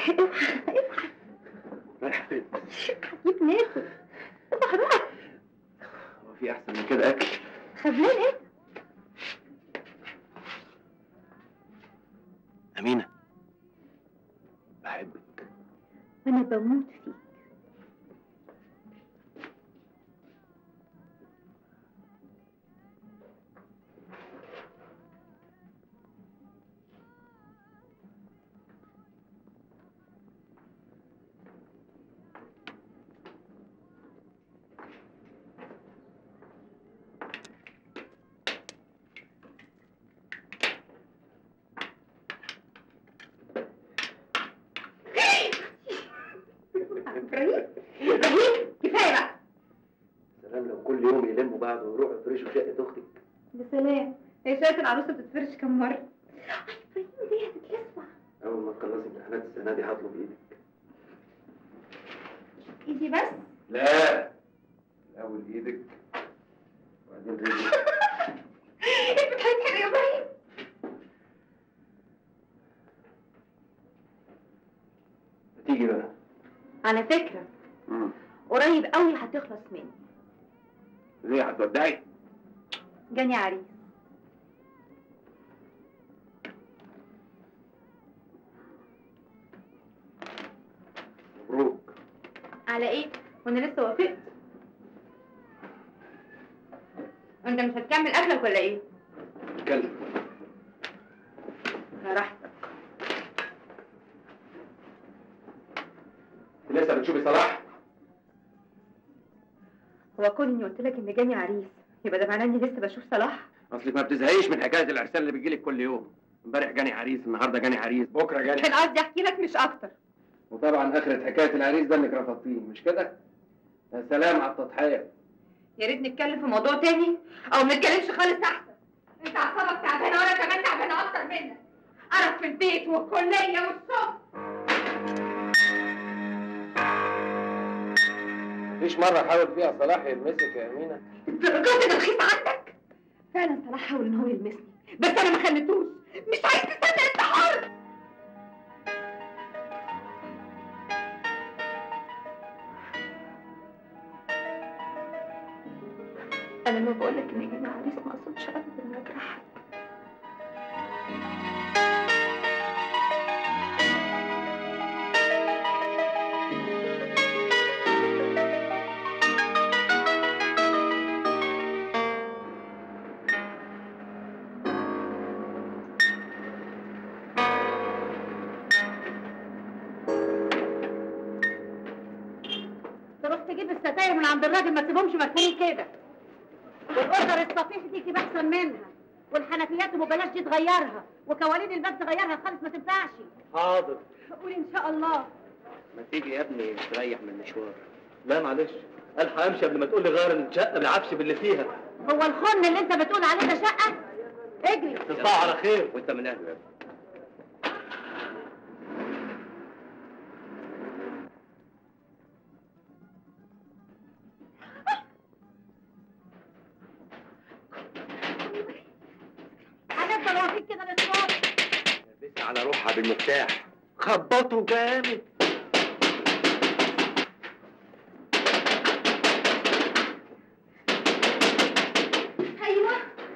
اوعى اوعى رايح فين؟ هتجيب ناكل اوعى بقى هو في احسن من كده اكل خبلان ايه امينه بحبك وانا بموت فيك ابراهيم ابراهيم كفايه بقى سلام لو كل يوم يلموا بعض ويروحوا يفرشوا شقه اختك بسلام هي شقه العروسه بتتفرش كم مره اي ابراهيم دي هتتلسع اول ما تخلصي امتحانات السنه دي هطلب ايدك ايدي بس لا الاول ايدك وبعدين رجلك انت بتضحك يا ابراهيم تيجي بقى على فكره امم قريب قوي هتخلص مني ليه هتودعي جاني عريس مبروك على ايه وانا لسه وافقت انت مش هتكمل اكلك ولا ايه اتكلم راحتك انت لسه بتشوفي صلاح هو كون اني قلت لك ان جاني عريس يبقى ده معناه اني لسه بشوف صلاح اصلك ما بتزهقيش من حكايه العرسان اللي بتجيلك كل يوم امبارح جاني عريس النهارده جاني عريس بكره جاني كان قصدي احكي لك مش اكتر وطبعا اخرة حكايه العريس ده انك رفضتيه مش كده يا سلام على التضحيه يا ريت نتكلم في موضوع تاني او ما نتكلمش خالص احسن انت اعصابك تعبانه وانا كمان تعبانه اكتر منك قرف في البيت والكليه والشغل مفيش مره حاول فيها صلاح يلمسك يا امينه الدرجات ده رخيص عندك فعلا صلاح حاول ان هو يلمسني بس انا ما خليتوش مش عايز تستنى انت حر انا لما بقول لك ان جينا عريس ما اقصدش ابدا ان اجرحك تروح تجيب الستاير من عند الراجل ما تسيبهمش مدفونين كده والاوردر الصفيح دي تجيب احسن منها والحنفيات وبلاش دي تغيرها وكوالين الباب تغيرها خالص ما تنفعش حاضر قول ان شاء الله ما تيجي يا ابني تريح من المشوار لا معلش الحق امشي قبل ما تقول لي غير الشقه بالعفش باللي فيها هو الخن اللي انت بتقول عليه ده شقه اجري تصبحوا على خير وانت من اهله يا ابني هنفضل واقفين كده نتفرج لبسها على روحها بالمفتاح خبطوا جامد ايوه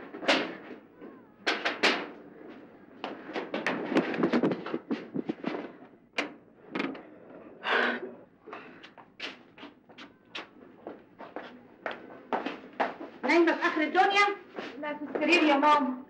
نايمه في اخر الدنيا لا في السرير يا ماما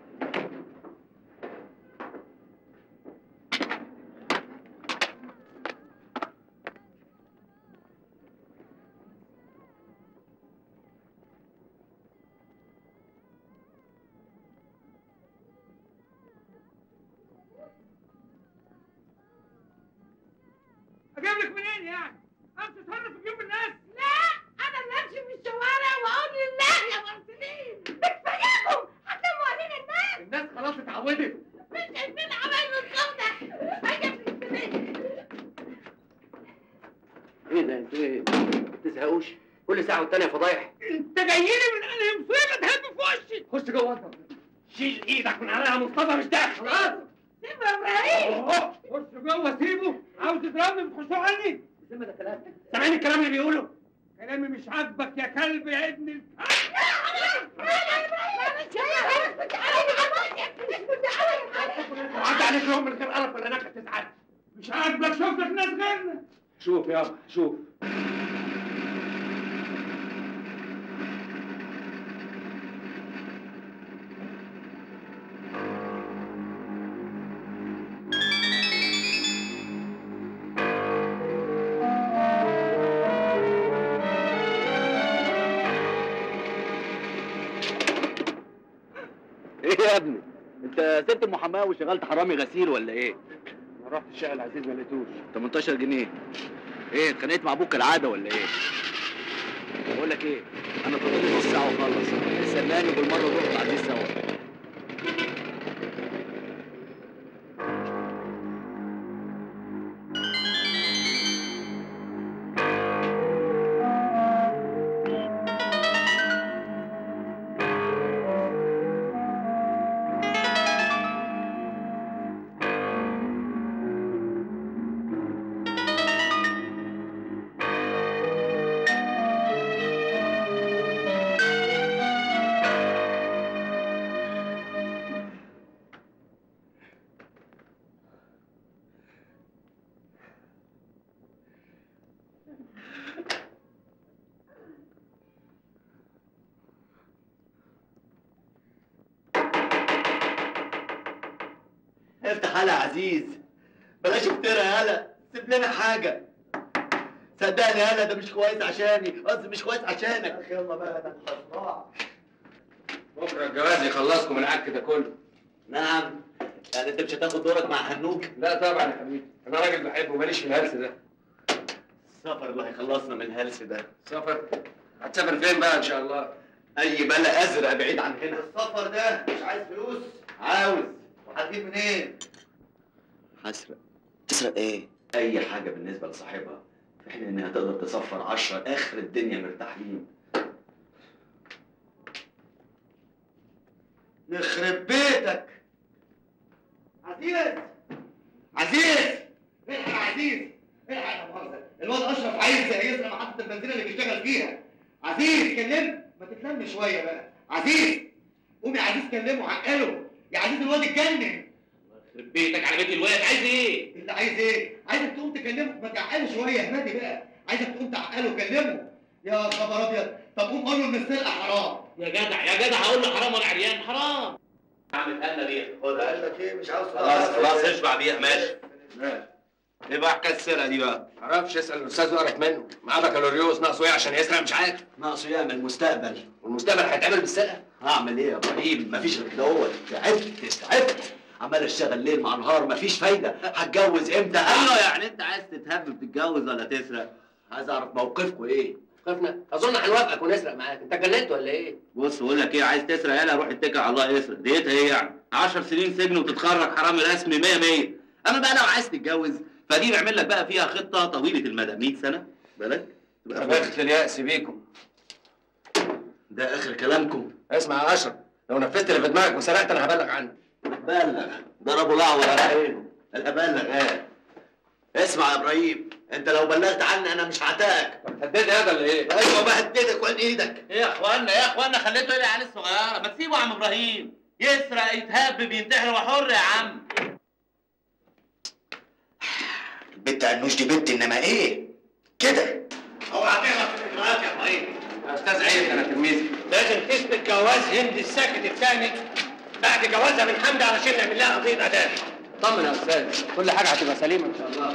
اجيب لك منين يعني؟ امشي اتصرف في جيوب الناس؟ لا انا اللي امشي في الشوارع واقول لله يا مرسلين بتفرجوا هتلموا علينا الناس الناس خلاص اتعودت مش شايفين عمايل السودة هيا في السرير ايه ده انتوا ايه ما تزهقوش كل ساعه والتانيه فضايح انت جاي لي من انهي مصيبه تهب في وشي؟ خش جوه انت شيل ايدك من عليها مصطفى مش داخل خلاص سيبوا يا ابراهيم اهو خش جوه سيبه عاوز تضربني بتخشوا عني زي ده كلام سامعين الكلام اللي بيقوله كلامي مش عاجبك يا كلب يا ابن ال... وعدى عليك يوم من غير قرف ولا نكت تزعل مش عاجبك شوف لك ناس غيرنا شوف يابا شوف ايه يا ابني انت سبت المحاماه وشغلت حرامي غسيل ولا ايه انا رحت الشقه العزيز ما لقيتوش 18 جنيه ايه اتخانقت مع ابوك كالعاده ولا ايه بقول لك ايه انا فاضل لي نص ساعه واخلص استناني بالمره نروح العزيز سوا افتح هلا عزيز بلاش افترى هلا سيب لنا حاجة صدقني هلا ده مش كويس عشاني قصدي مش كويس عشانك يلا بقى ده الحصاع بكره الجواز يخلصكم العك ده كله نعم يعني انت مش هتاخد دورك مع هنوك لا طبعا يا حبيبي انا راجل بحبه ماليش في الهلس ده السفر اللي هيخلصنا من الهلس ده سفر هتسافر فين بقى ان شاء الله اي بلا ازرق بعيد عن هنا السفر ده مش عايز فلوس عاوز وهتجيب منين هسرق تسرق ايه اي حاجه بالنسبه لصاحبها في حين انها تقدر تسفر عشرة اخر الدنيا مرتاحين يخرب بيتك عزيز عزيز الحق يا عزيز الحق يا مؤاخذة الواد اشرف عايز يسرق محطة البنزين اللي بيشتغل فيها عزيز كلم ما تتلم شوية بقى عزيز قوم يا عزيز كلمه عقله يا عزيز الواد اتجنن يخرب بيتك على بيت الواد عايز ايه انت عايز ايه؟ عايزك تقوم تكلمه ما تعقله شوية يا هادي بقى عايزك تقوم تعقله كلمه يا خبر ابيض طب قوم قول له ان السرقة حرام يا جدع يا جدع هقول له حرام وانا عريان حرام اعمل هنا بيها خدها قال لك ايه مش عاوز خلاص خلاص اشبع بيها ماشي ماشي ايه بقى حكايه السرقه دي بقى معرفش اسال الاستاذ وقرت منه معاه بكالوريوس ناقصه ايه عشان يسرق مش عارف ناقصه يعمل مستقبل والمستقبل هيتعمل بالسرقه هعمل ايه يا ابراهيم مفيش غير كده هو تعبت تعبت عمال اشتغل ليل مع نهار مفيش فايده هتجوز امتى ايوه يعني انت عايز تتهبب تتجوز ولا تسرق عايز اعرف موقفكم ايه خفنا اظن هنوافقك ونسرق معاك انت جننت ولا ايه بص بقول لك ايه عايز تسرق يلا روح اتكل على الله يسرق ديتها ايه يعني 10 سنين سجن وتتخرج حرامي رسمي 100 100 اما بقى لو عايز تتجوز فدي نعمل لك بقى فيها خطه طويله المدى 100 سنه بالك تبقى فاهم. تبارك اليأس بيكم ده اخر كلامكم اسمع يا اشرف لو نفذت اللي في دماغك وسرقت انا هبلغ عنك بلغ ضربوا لعوه على عينه انا هبلغ ايه اسمع يا ابراهيم انت لو بلغت عني انا مش هعتقك هتهددني هذا ولا ايه؟ ايوه بهددك وين ايدك ايه يا اخوانا يا اخوانا خليته يلعب على الصغيره ما تسيبه يا عم ابراهيم يسرق يتهبب ينتحر هو حر يا عم البت عنوش دي بنت انما ايه كده اوعى تغلط في الاجراءات يا ابراهيم يا استاذ عيد انا تلميذي لازم تثبت جواز هند الساكت الثاني بعد جوازها من حمدي علشان نعمل لها قضيه اداب طمن يا استاذ كل حاجه هتبقى سليمه ان شاء الله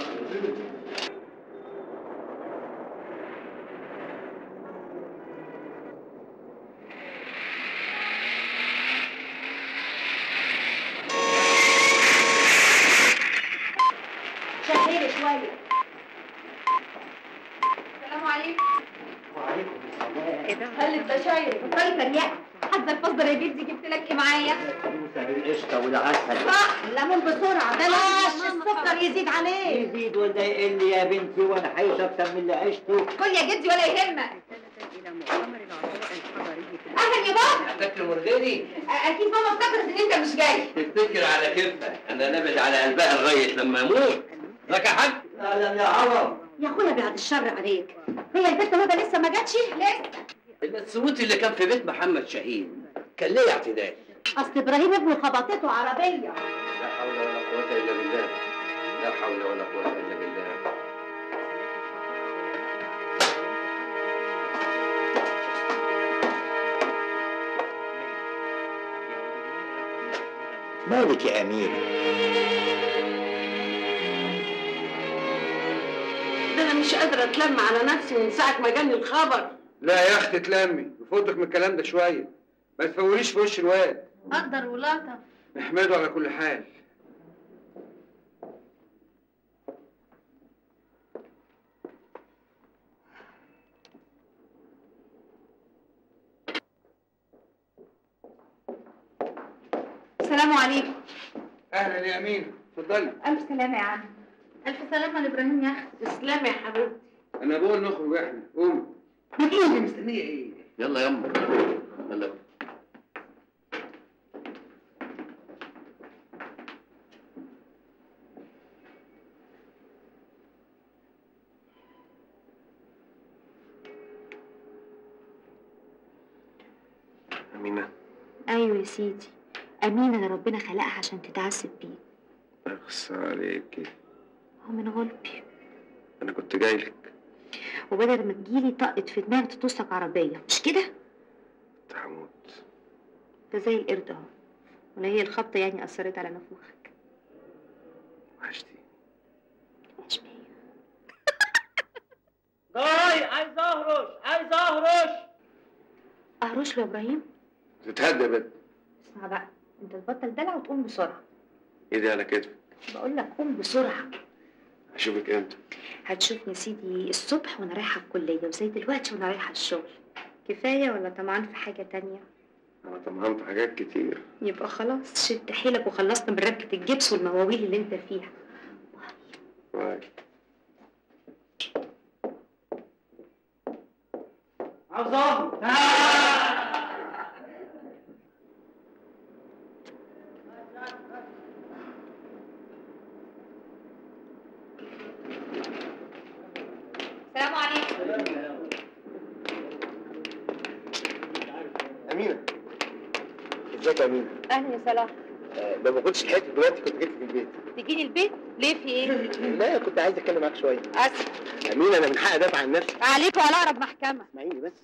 شغالة شوية السلام عليكم وعليكم السلام ايه ده؟ هل البشاير بطلي تريقة حتى الفصل يا جدي جبت لك ايه معايا؟ فلوسها بالقشطه والعسل صح الليمون بسرعة بلاش السكر يزيد عليه يزيد ولا يقل يا بنتي وانا عايش اكتر من اللي عشته كل يا جدي ولا يهمك اهلا يا بابا احتاج المرغني اكيد ماما افتكرت ان انت مش جاي تفتكر على كيفك انا نبعد على قلبها لغايه لما يموت لك يا حاج اهلا يا عوض يا اخويا بعد الشر عليك هي البنت هدى لسه ما جاتش لسه البسوت اللي كان في بيت محمد شاهين كان ليه اعتداء اصل ابراهيم ابنه خبطته عربيه لا حول ولا قوة إلا بالله لا حول ولا قوة إلا بالله مالك يا امير ده انا مش قادره اتلم على نفسي من ساعه ما جاني الخبر لا يا أختي تلمي يفوتك من الكلام ده شوية ما تفوليش في وش الواد قدر ولطف نحمده على كل حال السلام عليكم أهلا يا أمين اتفضلي الف سلامه يا عم الف سلامه لابراهيم يا اختي تسلمي يا حبيبتي أنا بقول نخرج إحنا قومي ما تقولي مستنيه ايه يلا يما يلا أمينة ايوه يا سيدي امينه اللي ربنا خلقها عشان تتعذب بيه أخص عليكي هو من غلبي أنا كنت جاي لك وبدل ما تجيلي طقت في دماغك تطوسك عربيه مش كده كنت هموت ده زي القرد اهو ولا هي الخبطه يعني اثرت على نفوخك وحشتي مش بيا جاي عايز اهرش عايز اهرش اهرش له يا ابراهيم تتهدى يا بنت اسمع بقى انت تبطل دلع وتقوم بسرعه إيدي على كتفك بقول لك قوم بسرعه أشوفك إمتى هتشوفني يا سيدي الصبح وانا رايحه الكليه وزي دلوقتي وانا رايحه الشغل كفايه ولا طمعان في حاجه تانية أنا طمعان في حاجات كتير يبقى خلاص شد حيلك وخلصنا من ربكة الجبس والمواويل اللي انت فيها واي عاوز اهرش السلام عليكم أمينة ازيك يا أمينة؟ اهلا يا صلاح آه، لو ما كنتش لحقت دلوقتي كنت جيت في البيت تجيني البيت ليه في ايه لا كنت عايز اتكلم معاك شويه اسف امينه انا من حقي ادافع عن نفسي عليك وعلى اقرب محكمه اسمعيني بس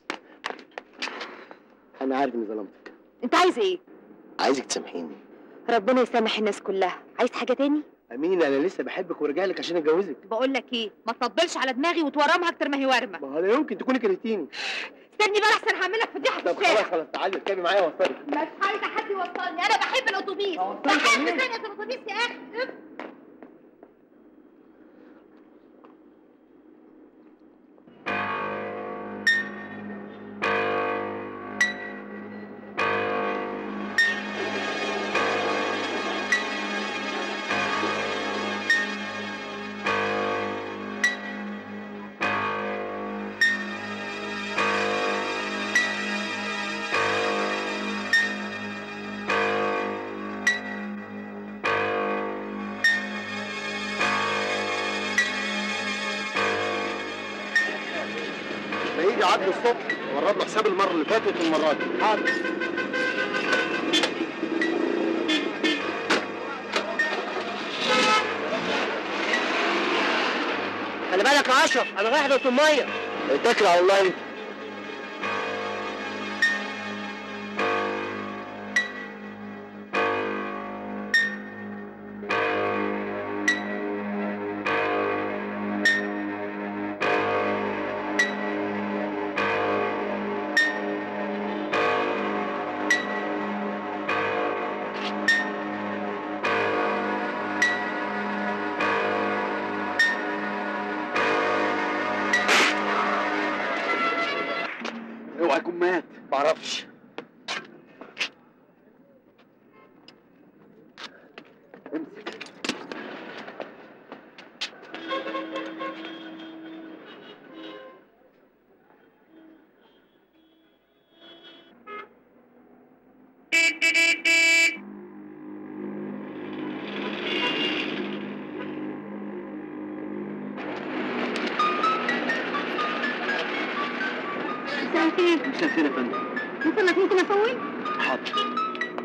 انا عارف اني ظلمتك انت عايز ايه عايزك تسامحيني ربنا يسامح الناس كلها عايز حاجه تاني امينه انا لسه بحبك وراجع لك عشان اتجوزك بقول لك ايه ما تطبلش على دماغي وتورمها اكتر ما هي ورمه ما هو لا يمكن تكوني كرهتيني استني بقى احسن هعمل لك فضيحه في طب خلاص الشارع خلاص تعالي اركبي معايا واوصلك مش عايزه حد يوصلني انا بحب الاتوبيس أوصلك بحب يا مين؟ ثانيه الاتوبيس يا اخي اف. ما يجي عدل الصبح ورد له حساب المره اللي فاتت والمره دي حاضر خلي بالك يا اشرف انا رايح دورة الميه اتكل على الله انت اوعى يكون مات معرفش امسك الخير مساء الخير يا فندم مثلك ممكن اسوي حاضر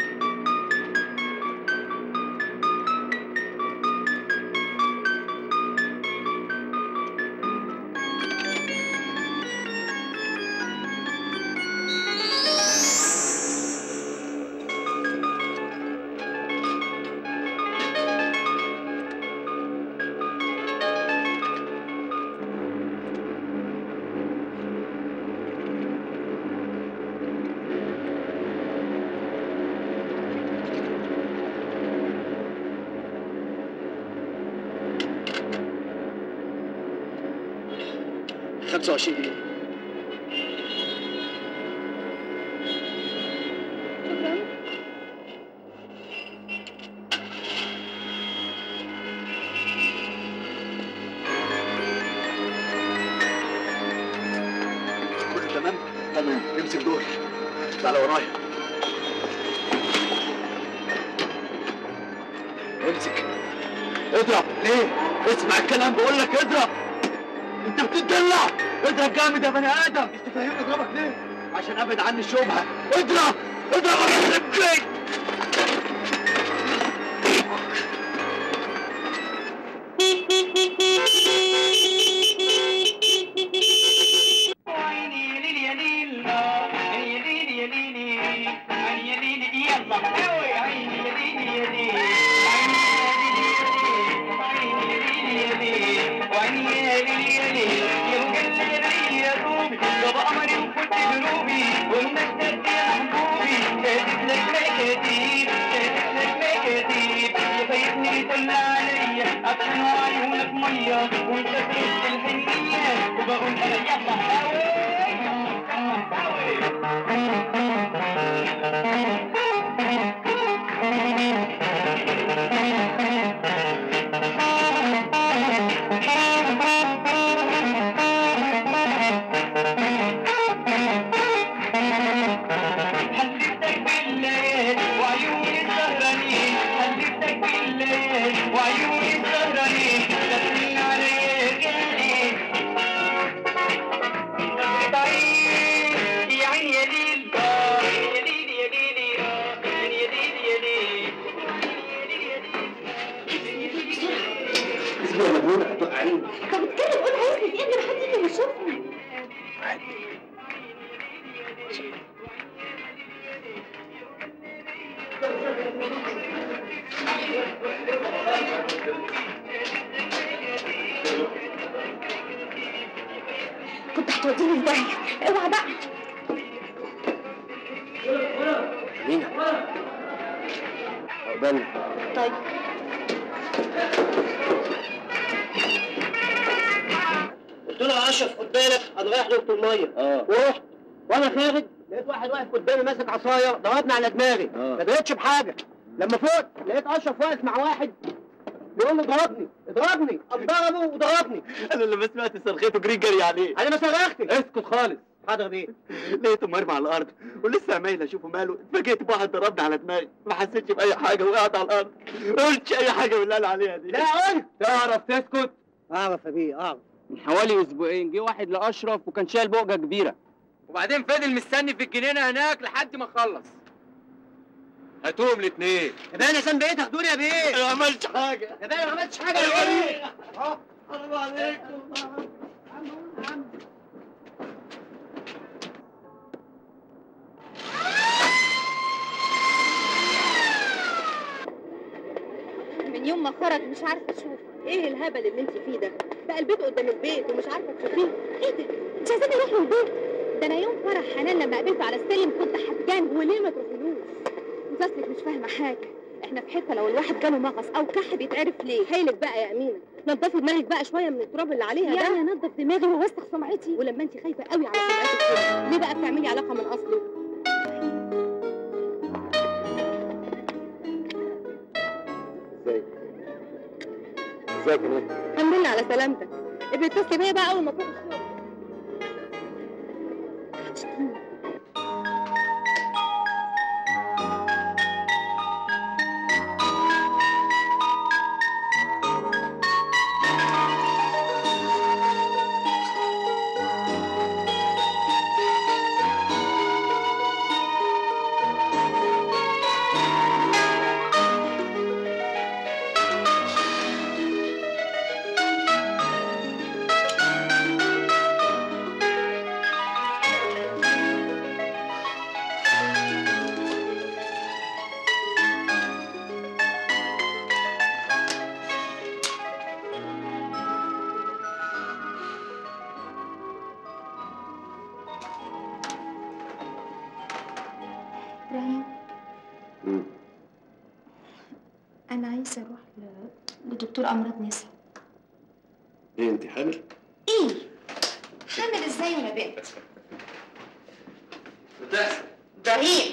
خمسة وعشرين جنيه شكرا كله تمام؟ تمام امسك دول تعالى ورايا امسك اضرب ليه؟ اسمع الكلام بقول لك اضرب انت بتتدلع اضرب جامد يا بني ادم مش تفهمني اضربك ليه؟ عشان ابعد عني الشبهه اضرب اضرب يا رجلي اسمه يا مجنون هتوقعيني طب اتكلم قول عايزني في ايه من حد يجي ويشوفنا كنت هتوديني في داهيه اوعى بقى مين؟ عقبالنا طيب قلت له يا اشرف خد بالك انا رايح دكتور ميه اه ورحت وانا خارج لقيت واحد واقف قدامي ماسك عصايه ضربني على دماغي آه. ما دريتش بحاجه لما فوت لقيت اشرف واقف مع واحد بيقول له ضربني اضربني قام ضربه وضربني انا لما سمعت صرخته جري جري عليه انا ما صرختش اسكت خالص حاضر بيه لقيته مرمي على الارض ولسه عمال اشوفه ماله اتفاجئت بواحد ضربني على دماغي ما حسيتش باي حاجه وقعت على الارض ما قلتش اي حاجه من اللي قال عليها دي لا قلت تعرف تسكت اعرف يا بيه اعرف من حوالي اسبوعين جه واحد لاشرف وكان شايل بؤجه كبيره وبعدين فضل مستني في الجنينه هناك لحد ما خلص هاتوهم الاثنين يا بيه انا ذنبي ايه تاخدوني يا بيه انا ما عملتش حاجه يا بيه انا ما عملتش حاجه يا بيه حرام عليكم من يوم ما خرج مش عارفه اشوف ايه الهبل اللي انت فيه ده بقى البيت قدام البيت ومش عارفه تشوفيه ايه ده انت عايزاني اروح له البيت ده انا يوم فرح حنان لما قابلته على السلم كنت هتجان وليه ما تروحلوش انت اصلك مش فاهمه حاجه احنا في حته لو الواحد جاله مغص او كح بيتعرف ليه حيلك بقى يا امينه نضفي دماغك بقى شويه من التراب اللي عليها ده يعني انضف دماغي ووسخ سمعتي ولما انت خايفه قوي على سمعتك كده، ليه بقى بتعملي علاقه من اصله ازيك ازيك يا نجم الحمد لله على سلامتك ابقي اتصلي بيا بقى اول ما تروح الشغل انا عايزه اروح ل... لدكتور امراض نساء ايه انت حامل؟ ايه حامل ازاي وانا بنت بتحصل ضريب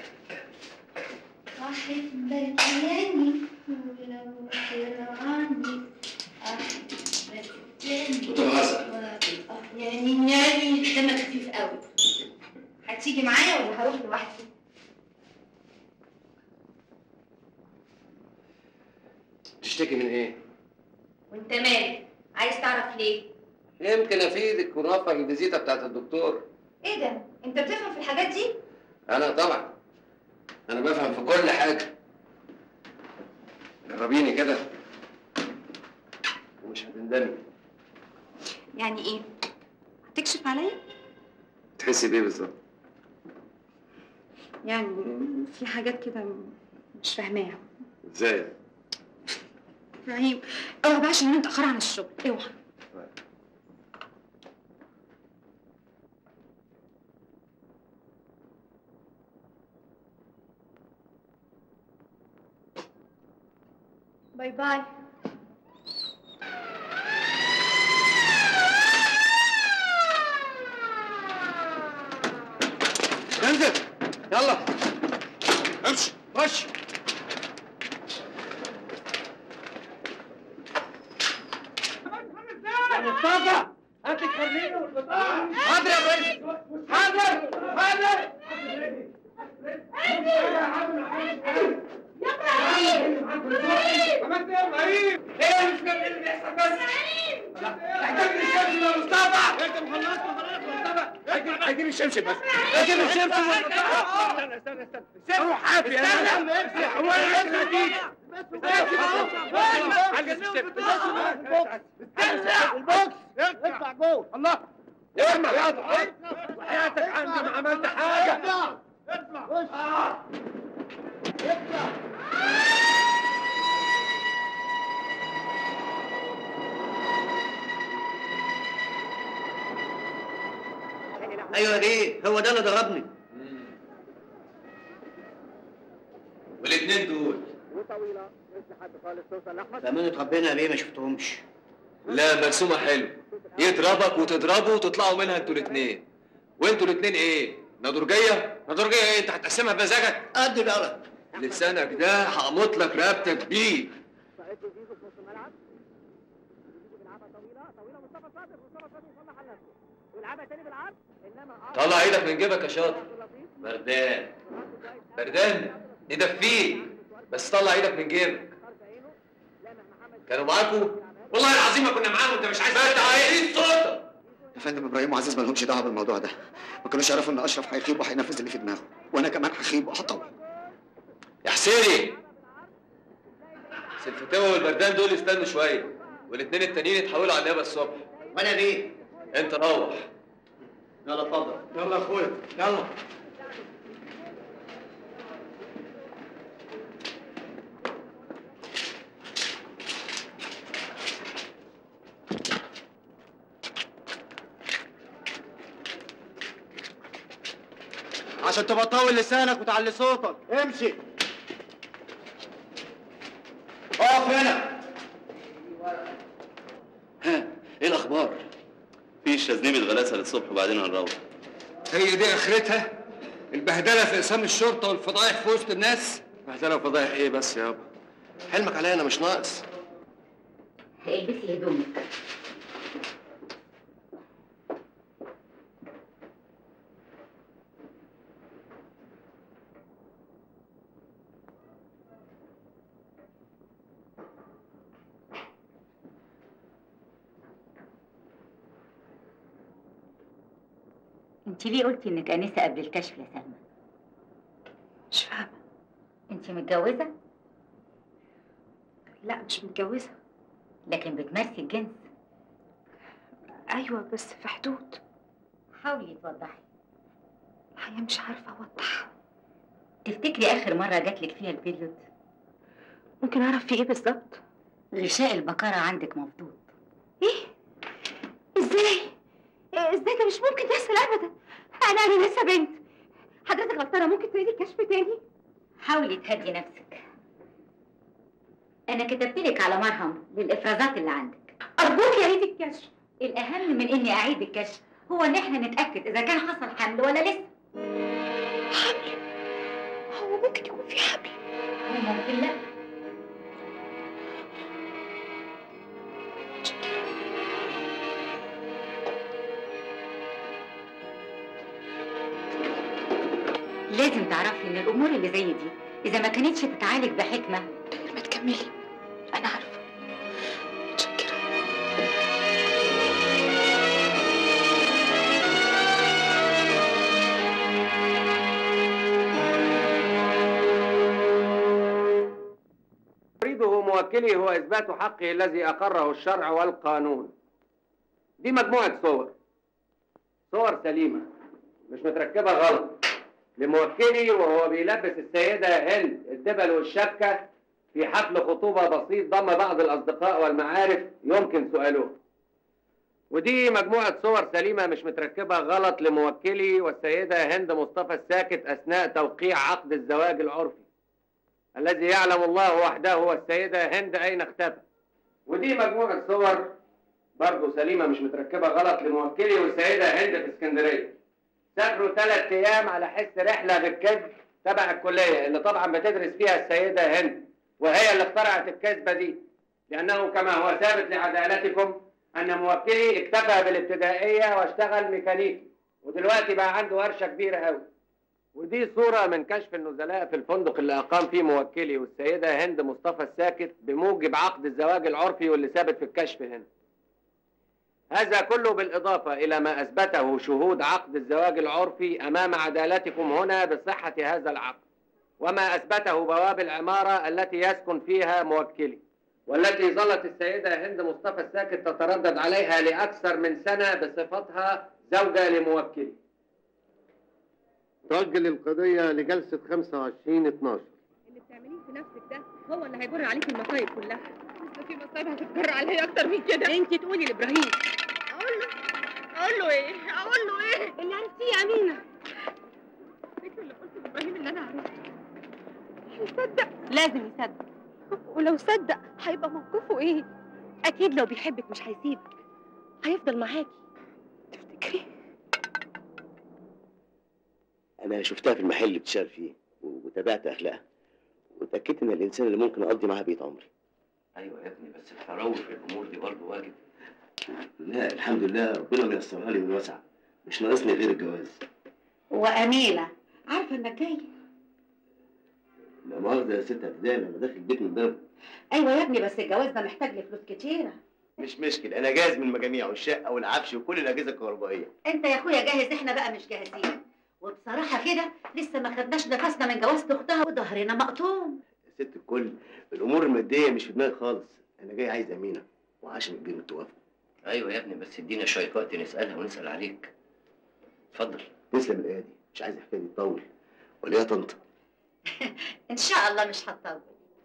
واحد بلاني ولو طلعني يعني يعني دمك خفيف قوي هتيجي معايا ولا هروح لوحدي تشتكي من ايه؟ وانت مالك عايز تعرف ليه يمكن افيدك ونوفر الفيزيتا بتاعت الدكتور ايه ده انت بتفهم في الحاجات دي انا طبعا انا بفهم في كل حاجه جربيني كده ومش هتندمي يعني ايه هتكشف عليا تحسي بايه بالظبط؟ يعني في حاجات كده مش فاهماها ازاي؟ ابراهيم اوعى بقى عشان انا متاخره عن الشغل اوعى باي باي انزل يلا امشي خش يا مصطفى هات الكارنيه والبطاقه حاضر يا ريس حاضر حاضر عملت ايه يا ابراهيم؟ ايه مش فاهم ايه اللي بيحصل بس؟ احتاج الشمس يا مصطفى انت مخلصت خلاص يا مصطفى هجيب الشمس بس هجيب الشمس استنى استنى استنى روح حافي استنى هو انا عايز دي البوكس اطلع جوه الله ارمى يا وحياتك عندي ما عملت حاجه اطلع اطلع اطلع ايوه ليه هو ده اللي ضربني والاثنين دول وطويله مش لحد خالص توصل لاحمد بأمانة ربنا ليه ما شفتهمش لا مرسومة حلو يضربك وتضربه وتطلعوا منها انتوا الاثنين وانتوا الاثنين ايه؟ نادرجية؟ نادرجية ايه؟ انت هتقسمها بمزاجك؟ قد بقى لسانك ده هقمط لك رقبتك بيه ساعدته زيزو في نص الملعب زيزو بيلعبها طويله طويله مصطفى صادق مصطفى صادق يصلح على نفسه ويلعبها تاني بالعرض انما طلع ايدك من جيبك يا شاطر بردان بردان يدفيك بس طلع ايدك من جيبك كانوا معاكوا؟ والله العظيم ما كنا معاهم انت مش عايز انت عايز صوتك يا فندم ابراهيم وعزيز ما لهمش دعوه بالموضوع ده ما كانوش يعرفوا ان اشرف هيخيب وهينفذ اللي في دماغه وانا كمان هخيب وهطول يا حسيني الفتاوى والبردان دول يستنوا شويه والاثنين التانيين يتحولوا على النيابه الصبح وانا ليه؟ انت روح يلا اتفضل يلا يا اخويا يلا عشان تبقى طول لسانك وتعلي صوتك امشي اقف هنا ها ايه الاخبار؟ في تزنيمة غلاسة للصبح وبعدين هنروح هي دي اخرتها البهدله في اقسام الشرطه والفضايح في وسط الناس بهدله وفضايح ايه بس يابا حلمك عليا انا مش ناقص البسي هدومك انت ليه قلتي انك انسه قبل الكشف يا سلمى مش فاهمه انت متجوزه لا مش متجوزه لكن بتمارسي الجنس ايوه بس في حدود حاولي توضحي الحقيقه مش عارفه اوضح تفتكري اخر مره جاتلك فيها البيريود ممكن اعرف في ايه بالظبط غشاء البقره عندك مفضوض ايه ازاي إيه ازاي ده مش ممكن تحصل ابدا انا انا لسه بنت حضرتك غلطانه ممكن تعيدي الكشف تاني حاولي تهدي نفسك انا كتبت لك على مرهم للافرازات اللي عندك ارجوك يا عيد الكشف الاهم من اني اعيد الكشف هو ان احنا نتاكد اذا كان حصل حمل ولا لسه حمل هو ممكن يكون في حمل وممكن لا لازم تعرفي ان الامور اللي زي دي اذا ما كانتش تتعالج بحكمه ما تكملي انا عارفه يريده موكلي هو إثبات حقه الذي أقره الشرع والقانون دي مجموعة صور صور سليمة مش متركبة غلط لموكلي وهو بيلبس السيدة هند الدبل والشبكة في حفل خطوبة بسيط ضم بعض الأصدقاء والمعارف يمكن سؤاله ودي مجموعة صور سليمة مش متركبة غلط لموكلي والسيدة هند مصطفى الساكت أثناء توقيع عقد الزواج العرفي الذي يعلم الله وحده والسيدة هند أين اختفى ودي مجموعة صور برضه سليمة مش متركبة غلط لموكلي والسيدة هند في اسكندرية سافروا ثلاث أيام على حس رحلة بالكذب تبع الكلية اللي طبعا بتدرس فيها السيدة هند وهي اللي اخترعت الكذبة دي لأنه كما هو ثابت لعدالتكم أن موكلي اكتفى بالابتدائية واشتغل ميكانيكي ودلوقتي بقى عنده ورشة كبيرة قوي ودي صورة من كشف النزلاء في الفندق اللي أقام فيه موكلي والسيدة هند مصطفى الساكت بموجب عقد الزواج العرفي واللي ثابت في الكشف هنا. هذا كله بالإضافة إلى ما أثبته شهود عقد الزواج العرفي أمام عدالتكم هنا بصحة هذا العقد. وما أثبته بواب العمارة التي يسكن فيها موكلي. والتي ظلت السيدة هند مصطفى الساكت تتردد عليها لأكثر من سنة بصفتها زوجة لموكلي. تؤجل القضية لجلسة 25 12 اللي بتعمليه في نفسك ده هو اللي هيجر عليك المصايب كلها لسه في مصايب هتتجر عليا اكتر من كده انت تقولي لابراهيم اقول له اقول له ايه اقول له ايه اللي عرفتيه يا امينه فكر اللي قلته لابراهيم اللي انا عرفته يصدق لازم يصدق ولو صدق هيبقى موقفه ايه اكيد لو بيحبك مش هيسيبك هيفضل معاكي تفتكري انا شفتها في المحل اللي بتشتغل فيه وتابعت اخلاقها وتاكدت ان الانسان اللي ممكن اقضي معاها بقيت عمري ايوه يا ابني بس التروي في الامور دي برضه واجب لا الحمد لله ربنا ميسرها لي من وسع مش ناقصني غير الجواز وأمينة عارفة إنك جاي لا مؤاخذه يا ست اعتدال انا داخل البيت من بابه أيوة يا ابني بس الجواز ده محتاج لفلوس كتيرة مش مشكل انا جاهز من المجاميع والشقه والعفش وكل الاجهزه الكهربائيه أنت يا أخويا جاهز إحنا بقى مش جاهزين وبصراحة كده لسه ما خدناش نفسنا من جوازة أختها وظهرنا مقطوم يا ست الكل الامور الماديه مش في دماغي خالص انا جاي عايز امينه وعشان البيت توافق ايوه يا ابني بس ادينا شويه وقت نسالها ونسال عليك اتفضل تسلم الايادي مش عايز الحكايه دي تطول ولا يا طنط إن شاء الله مش هتطول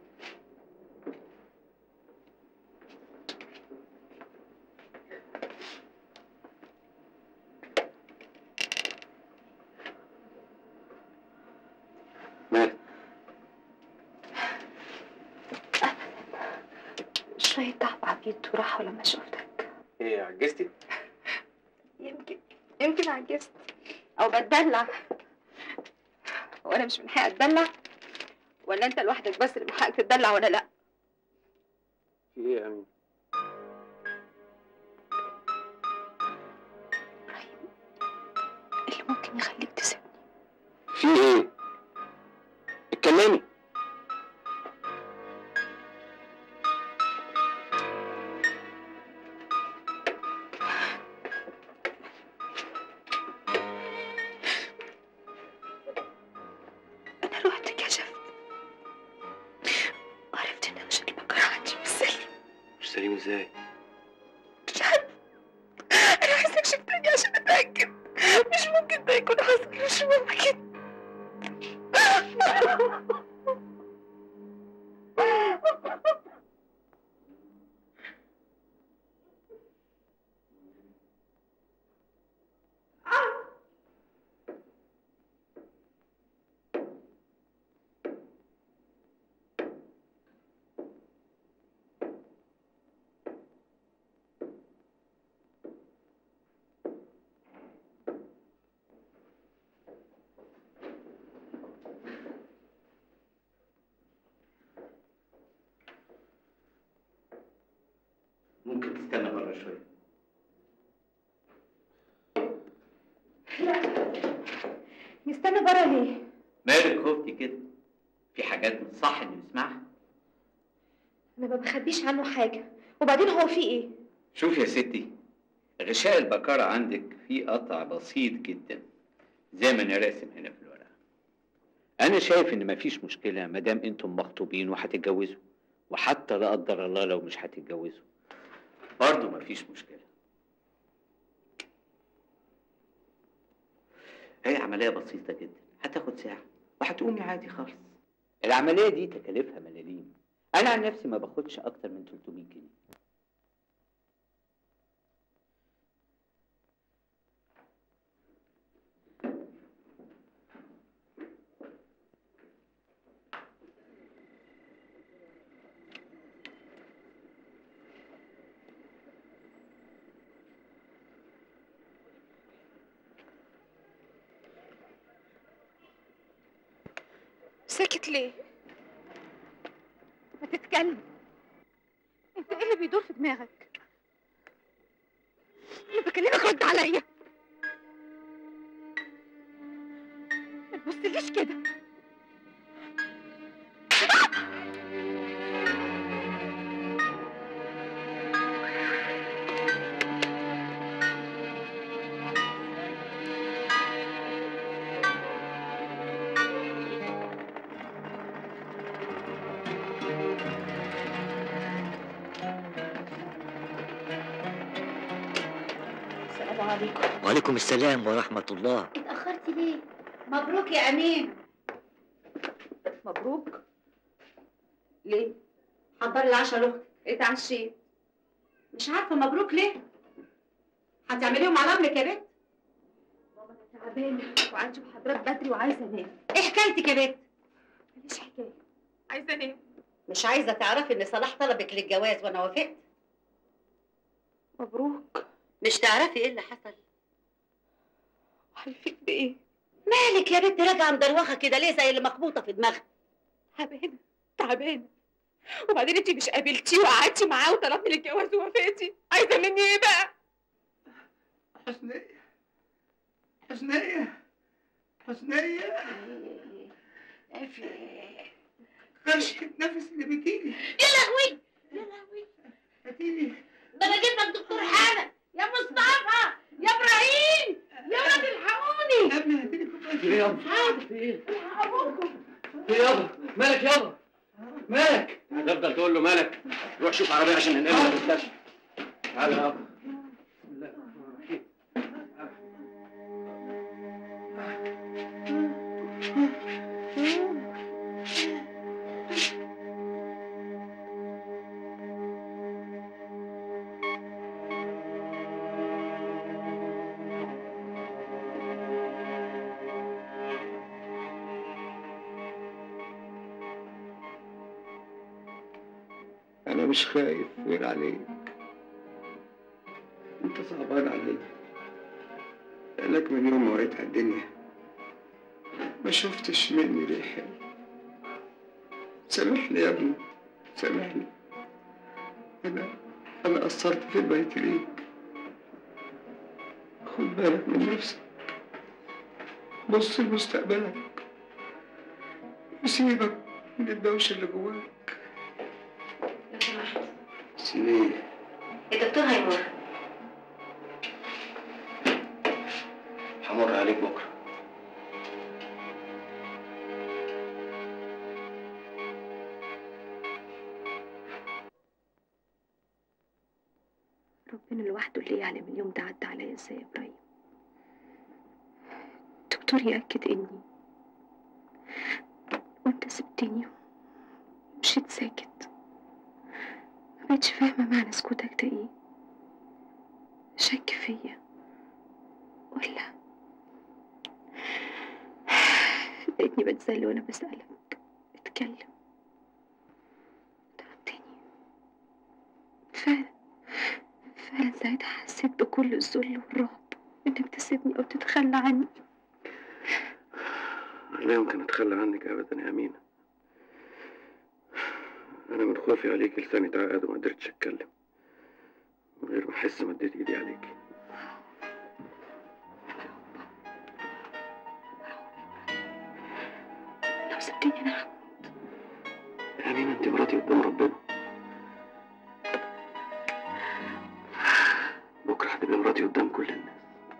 مات شوية تعب عبيط وراحة لما شفتك ايه عجزتي؟ يمكن يمكن عجزت او بتدلع وانا مش من حقي اتدلع ولا انت لوحدك بس اللي من حقك تتدلع ولا لا في ايه يا امين؟ اللي ممكن يخليك تسيبني في ايه؟ اتكلمي انا رحت كشفت وعرفت ان انا شكلي بكره عندي مش سليم مش سليم ازاي؟ مش عارف انا عايزك شفتني عشان اتاكد مش ممكن ده يكون حصل مش ممكن ممكن تستنى بره شويه يستنى بره ليه؟ مالك خفتي كده في حاجات مش صح انه يسمعها انا ما بخبيش عنه حاجه وبعدين هو في ايه؟ شوف يا ستي غشاء البكارة عندك فيه قطع بسيط جدا زي ما انا راسم هنا في الورقة انا شايف ان مفيش مشكله ما دام انتم مخطوبين وهتتجوزوا وحتى لا قدر الله لو مش هتتجوزوا برضه مفيش مشكلة هي عملية بسيطة جدا هتاخد ساعة وهتقومي عادي خالص العمليه دي تكاليفها ملاليم انا عن نفسي ما باخدش اكتر من 300 جنيه ساكت ليه؟ ما تتكلم انت ايه اللي بيدور في دماغك؟ انا بكلمك رد عليا ما تبصليش كده السلام عليكم وعليكم السلام ورحمة الله اتأخرت ليه؟ مبروك يا أمين مبروك ليه؟ حضري العشاء لأختك اتعشيت مش عارفة مبروك ليه؟ هتعمليهم على أمك يا بنت؟ تعبانة وعندي محاضرات بدري وعايزة انام إيه حكايتك يا بنت؟ ماليش حكاية عايزة انام مش عايزة تعرفي إن صلاح طلبك للجواز وأنا وافقت؟ مبروك مش تعرفي إيه اللي حصل؟ هيفيد بإيه؟ مالك يا بنت راجعة مدروخة كده ليه زي اللي مخبوطة في دماغها؟ تعبانة تعبانة وبعدين انت مش قابلتيه وقعدتي معاه وطلبتي للجواز ووافقتي عايزة مني ايه بقى؟ حسنية حسنية حسنية خشية نفس اللي بتيجي يا لهوي يا لهوي هتيجي ده أنا جيت لك دكتور حامد يا مصطفى يا إبراهيم يا ولاد الحقوني يا ابني هاتيلي كوباية في ايه يابا؟ في ايه؟ في ايه يابا؟ مالك يابا؟ مالك؟ هتفضل تقول له مالك؟ روح شوف عربية عشان ننقلك المستشفى تعالى يابا بسم الله الرحمن الرحيم أنا مش خايف وين عليك أنت صعبان عليا لك من يوم ما وعيت على الدنيا ما شفتش مني ريحة سامحني يا ابني سامحني أنا أنا قصرت في البيت ليك خد بالك من نفسك بص لمستقبلك وسيبك من الدوشة اللي جواك لو سمحت سنين الدكتور هيمر همر عليك بكرة ربنا لوحده اللي يعلم اليوم ده عدى عليا ازاي يا ابراهيم الدكتور يأكد اني وانت سبتني ومشيت ساكت ما بقتش فاهمة معنى سكوتك ده ايه شك فيا ولا لقيتني بتذل وانا بسألك اتكلم ضربتني فعلا فعلا ساعتها حسيت بكل الذل والرعب انك تسيبني او تتخلى عني لا يمكن أتخلى عنك أبدا يا أمينة أنا من خوفي عليك لساني اتعقد وما قدرتش أتكلم من غير ما احس مديت ايدي عليكي لو سبتني انا يا امينه انت مراتي قدام ربنا بكره هتبقي مراتي قدام كل الناس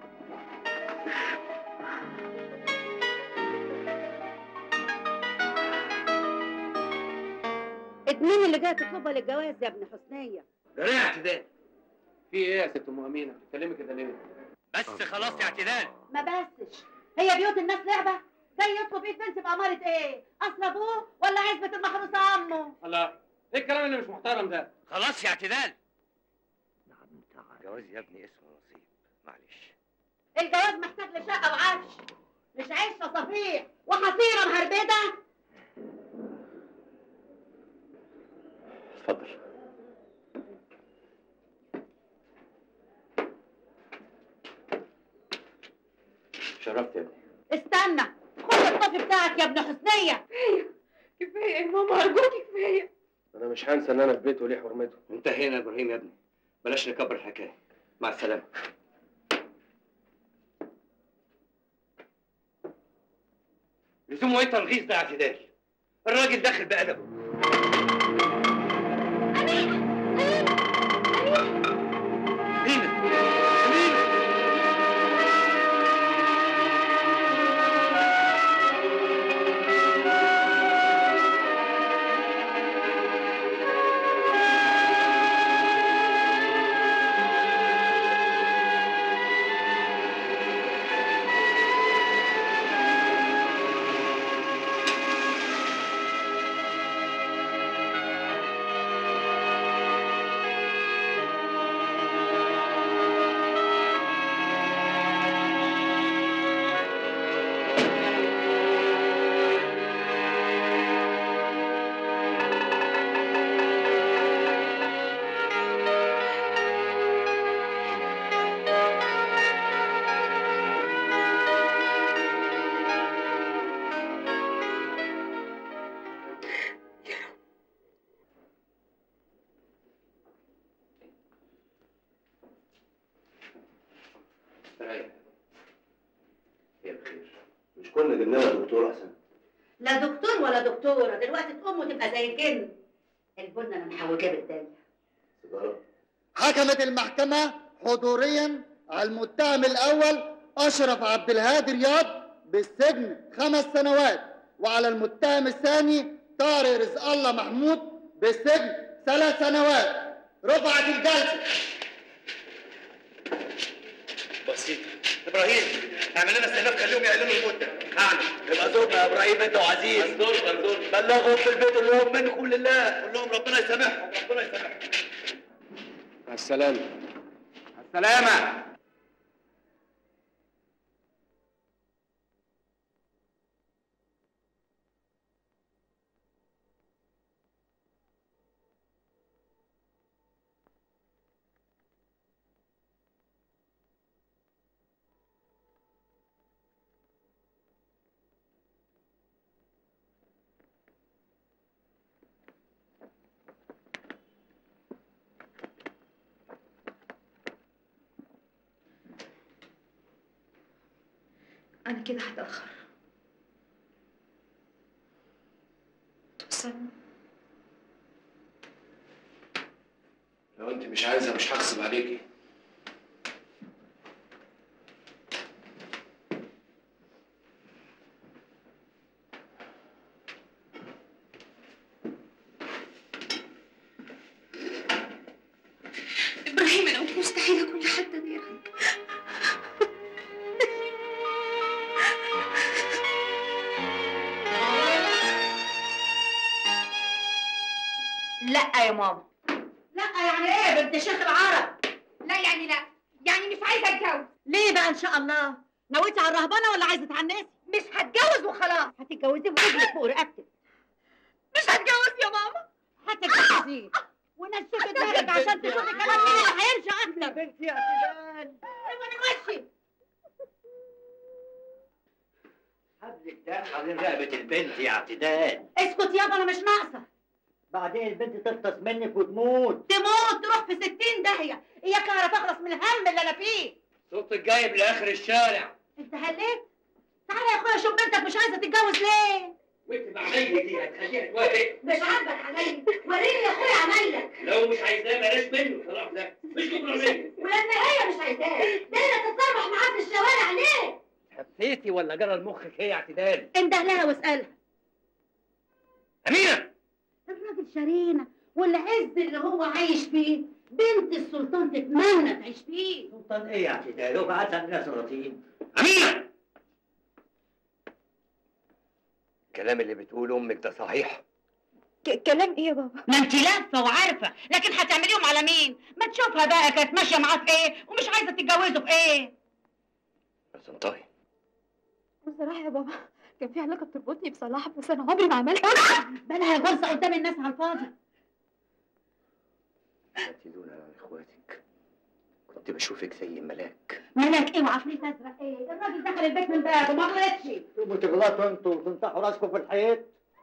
مين اللي جاي تطلبها للجواز يا ابن حسنيه ده ايه اعتدال في ايه يا ست ام امينه بتتكلمي كده ليه بس خلاص يا اعتدال ما بسش هي بيوت الناس لعبه جاي يطلب ايه بنت بأمارة ايه اصل ابوه ولا عزبة المحروسة امه الله ايه الكلام اللي مش محترم ده خلاص يا اعتدال جواز يا ابني اسمه نصيب معلش الجواز محتاج لشقة وعفش مش عيشة صفيح وحصيرة مهربدة اتفضل شرفت يا ابني استنى خد الطفل بتاعك يا ابن حسنية كفايه يا ماما ارجوكي كفايه انا مش هنسى ان انا في بيته وليه حرمته انتهينا يا ابراهيم يا ابني بلاش نكبر الحكايه مع السلامه لزومه ايه الترخيص ده يا اعتدال الراجل داخل بأدبه مين مين ريح هي بخير مش كنا جبنا لها دكتور احسن لا دكتور ولا دكتورة دلوقتي تقوم وتبقى زي الجن البنة انا محوجاه بالدنيا سيجاره حكمت المحكمة حضوريا على المتهم الأول أشرف عبد الهادي رياض بالسجن خمس سنوات وعلى المتهم الثاني طارق رزق الله محمود بالسجن ثلاث سنوات رفعت الجلسة بسيط ابراهيم اعمل لنا استئناف خليهم يعلنوا المده هعمل يبقى زورنا يا ابراهيم انت وعزيز منظور منظور بلغهم في البيت اللي هم منكم لله قول لهم ربنا يسامحهم ربنا يسامحهم مع السلامه مع السلامه أنا كده هتأخر توصلني لو انت مش عايزه مش هغصب عليكي إبراهيم أنا قلت مستحيل أكون لحد غيرك لا يا ماما لا يعني ايه بنت شيخ العرب لا يعني لا يعني مش عايزه اتجوز ليه بقى ان شاء الله نويتي على الرهبنه ولا عايزه تعنسي مش هتجوز وخلاص هتتجوزيه ورجلك فوق رقبتك مش هتجوز يا ماما هتتجوزيه ونشفي دماغك عشان تشوفي كمان مين اللي هيمشي اكتر بنتي يا اعتدال ايوه نمشي حبلك ده حوالين رقبه البنت يا اعتدال اسكت يابا انا مش ناقصه بعدين البنت تفطس منك وتموت تموت تروح في ستين داهية إياك أعرف أخلص من الهم اللي أنا فيه صوتك جايب لاخر الشارع أنت هليت؟ تعالى يا أخويا شوف بنتك مش عايزة تتجوز ليه؟ وانت بعملي دي هتخليها توافق مش عاجبك عليا وريني يا أخويا عمايلك لو مش عايزاه بلاش منه صلاح ده مش كبر منه ولما هي مش عايزاه دايرة تتصرف معاه في الشوارع ليه؟ خفيتي ولا جرى لمخك هي اعتدال انده لها واسألها امينه الراجل شارينا والعز اللي هو عايش فيه بنت السلطان تتمنى تعيش فيه سلطان ايه يا اعتدال هو قاعد عندنا سلاطين امينه الكلام اللي بتقوله امك ده صحيح كلام ايه يا بابا؟ ما انت لافه وعارفه لكن هتعمليهم على مين؟ ما تشوفها بقى كانت ماشيه معاه في ايه ومش عايزه تتجوزه في ايه؟ بس انطقي بصراحة يا بابا كان في علاقة بتربطني بصلاح بس أنا عمري ما عملتها بالها يا غرزه قدام الناس على الفاضي انت دول على اخواتك كنت بشوفك زي الملاك ملاك ايه وعفريت ازرق ايه؟ الراجل دخل البيت من بابه ما غلطش تبقوا تغلطوا انتوا وتنطحوا راسكم في الحيط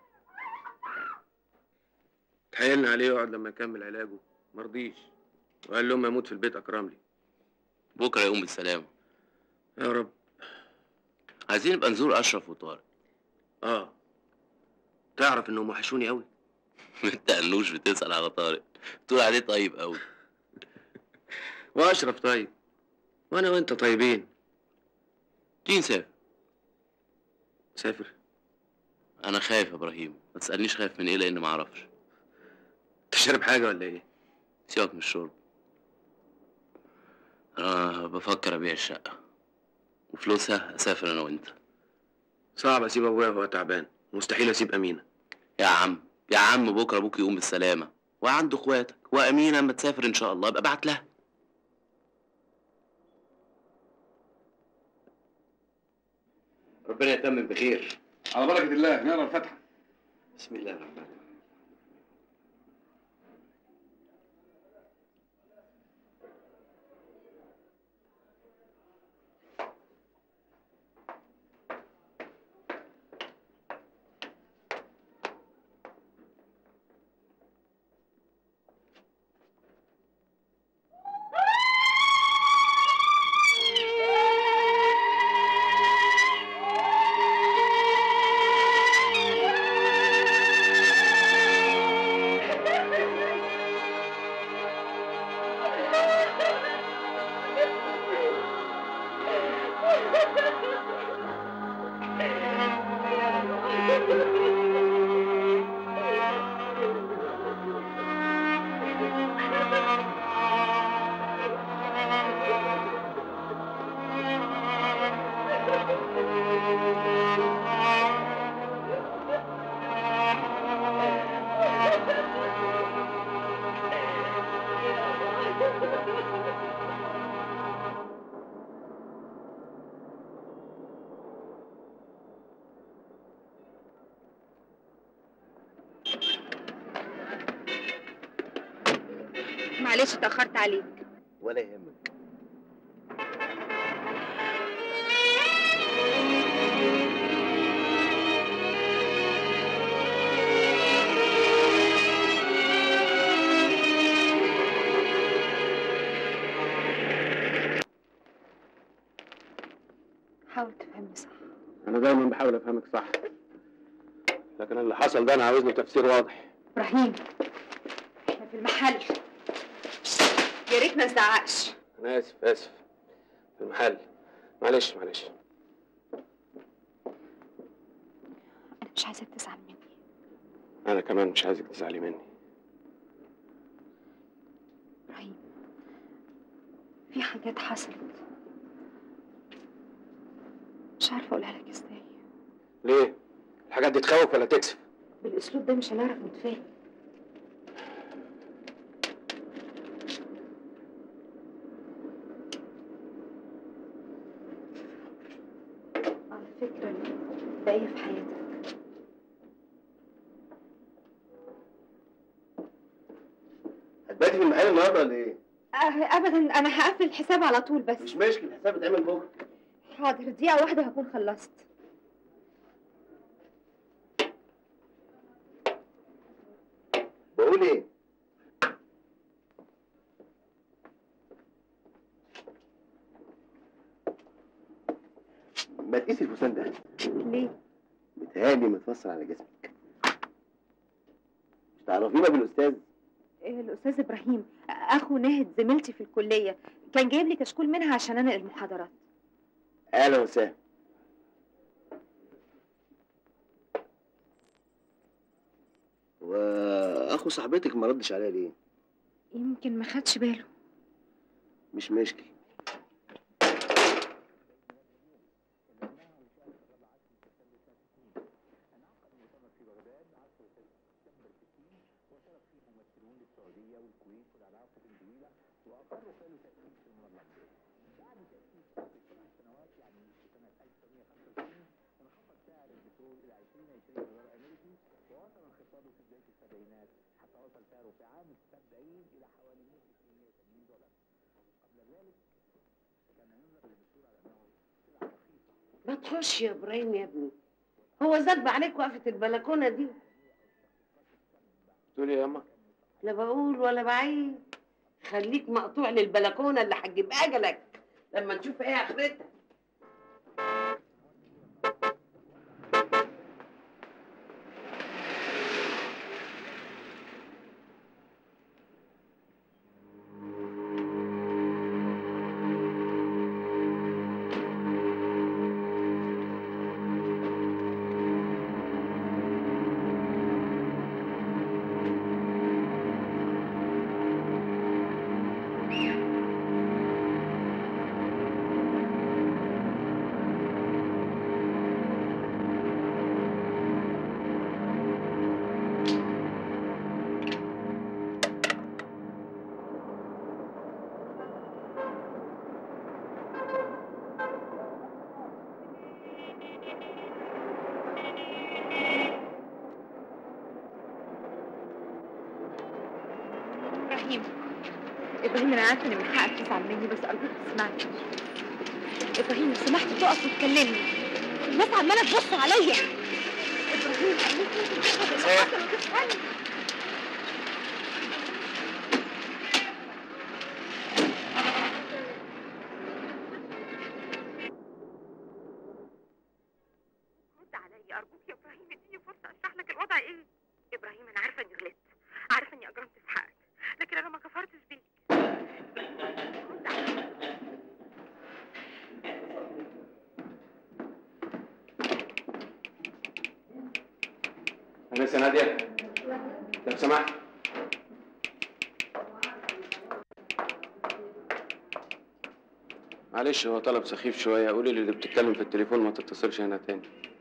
تحايلنا عليه يقعد لما يكمل علاجه مرضيش وقال لهم يموت في البيت اكرم لي بكره يقوم بالسلامه يا رب عايزين نبقى نزور اشرف وطارق اه تعرف انهم وحشوني قوي انت انوش بتسال على طارق تقول عليه طيب قوي واشرف طيب وانا وانت طيبين تيجي نسافر سافر انا خايف يا ابراهيم ما تسالنيش خايف من ايه لان ما اعرفش انت شارب حاجه ولا ايه سيبك من الشرب انا بفكر ابيع الشقه وفلوسها اسافر انا وانت صعب اسيب ابويا وهو تعبان مستحيل اسيب امينه يا عم يا عم بكره ابوك يقوم بالسلامه وعنده اخواتك وامينه اما تسافر ان شاء الله ابقى ابعت لها ربنا يتمم بخير على بركة الله نقرا الفاتحة بسم الله الرحمن الرحيم معلش اتأخرت عليك ولا يهمك حاول تفهمني صح انا دايما بحاول افهمك صح لكن اللي حصل ده انا عاوز له تفسير واضح ابراهيم احنا في المحل يا ريت ما نزعقش انا اسف اسف في المحل معلش معلش أنا مش عايزك تزعل مني انا كمان مش عايزك تزعلي مني إبراهيم في حاجات حصلت مش عارفة أقولها لك إزاي ليه الحاجات دي تخوف ولا تكسف بالاسلوب ده مش هنعرف نتفاهم على فكرة باقية في حياتك هتباتي في المحل النهارده ولا ايه؟ آه، أبدا أنا هقفل الحساب على طول بس مش مشكل الحساب يتعمل بكره حاضر دقيقة واحدة هكون خلصت بقول ايه ما تقيسي الفستان ده ليه؟ متهيألي متفصل على جسمك مش تعرفينا بالاستاذ الأستاذ إبراهيم أخو ناهد زميلتي في الكلية كان جايب لي كشكول منها عشان أنقل المحاضرات اهلا وسهلا واخو صاحبتك ما ردش عليها ليه يمكن ما خدش باله مش مشكل ما تخش يا ابراهيم يا ابني هو زاد عليك وقفة البلكونة دي تقول ايه يا اما لا بقول ولا بعيد خليك مقطوع للبلكونة اللي هتجيب أجلك لما نشوف ايه آخرتها إبراهيم إبراهيم أنا عارفة إن من حقك تزعل مني بس أرجوك تسمعني إبراهيم لو سمحت تقف وتكلمني الناس عمالة تبص عليا إبراهيم أرجوك ممكن تاخد الحسن وتفهمني رد عليا ارجوك يا ابراهيم اديني فرصه اشرح لك الوضع ايه ابراهيم انا عارفه اني غلطت عارفه اني اجرمت في حقك لكن انا ما كفرتش بيك رد عليا أنسة نادية لو سمحت معلش هو طلب سخيف شوية قولي للي بتتكلم في التليفون ما تتصلش هنا تاني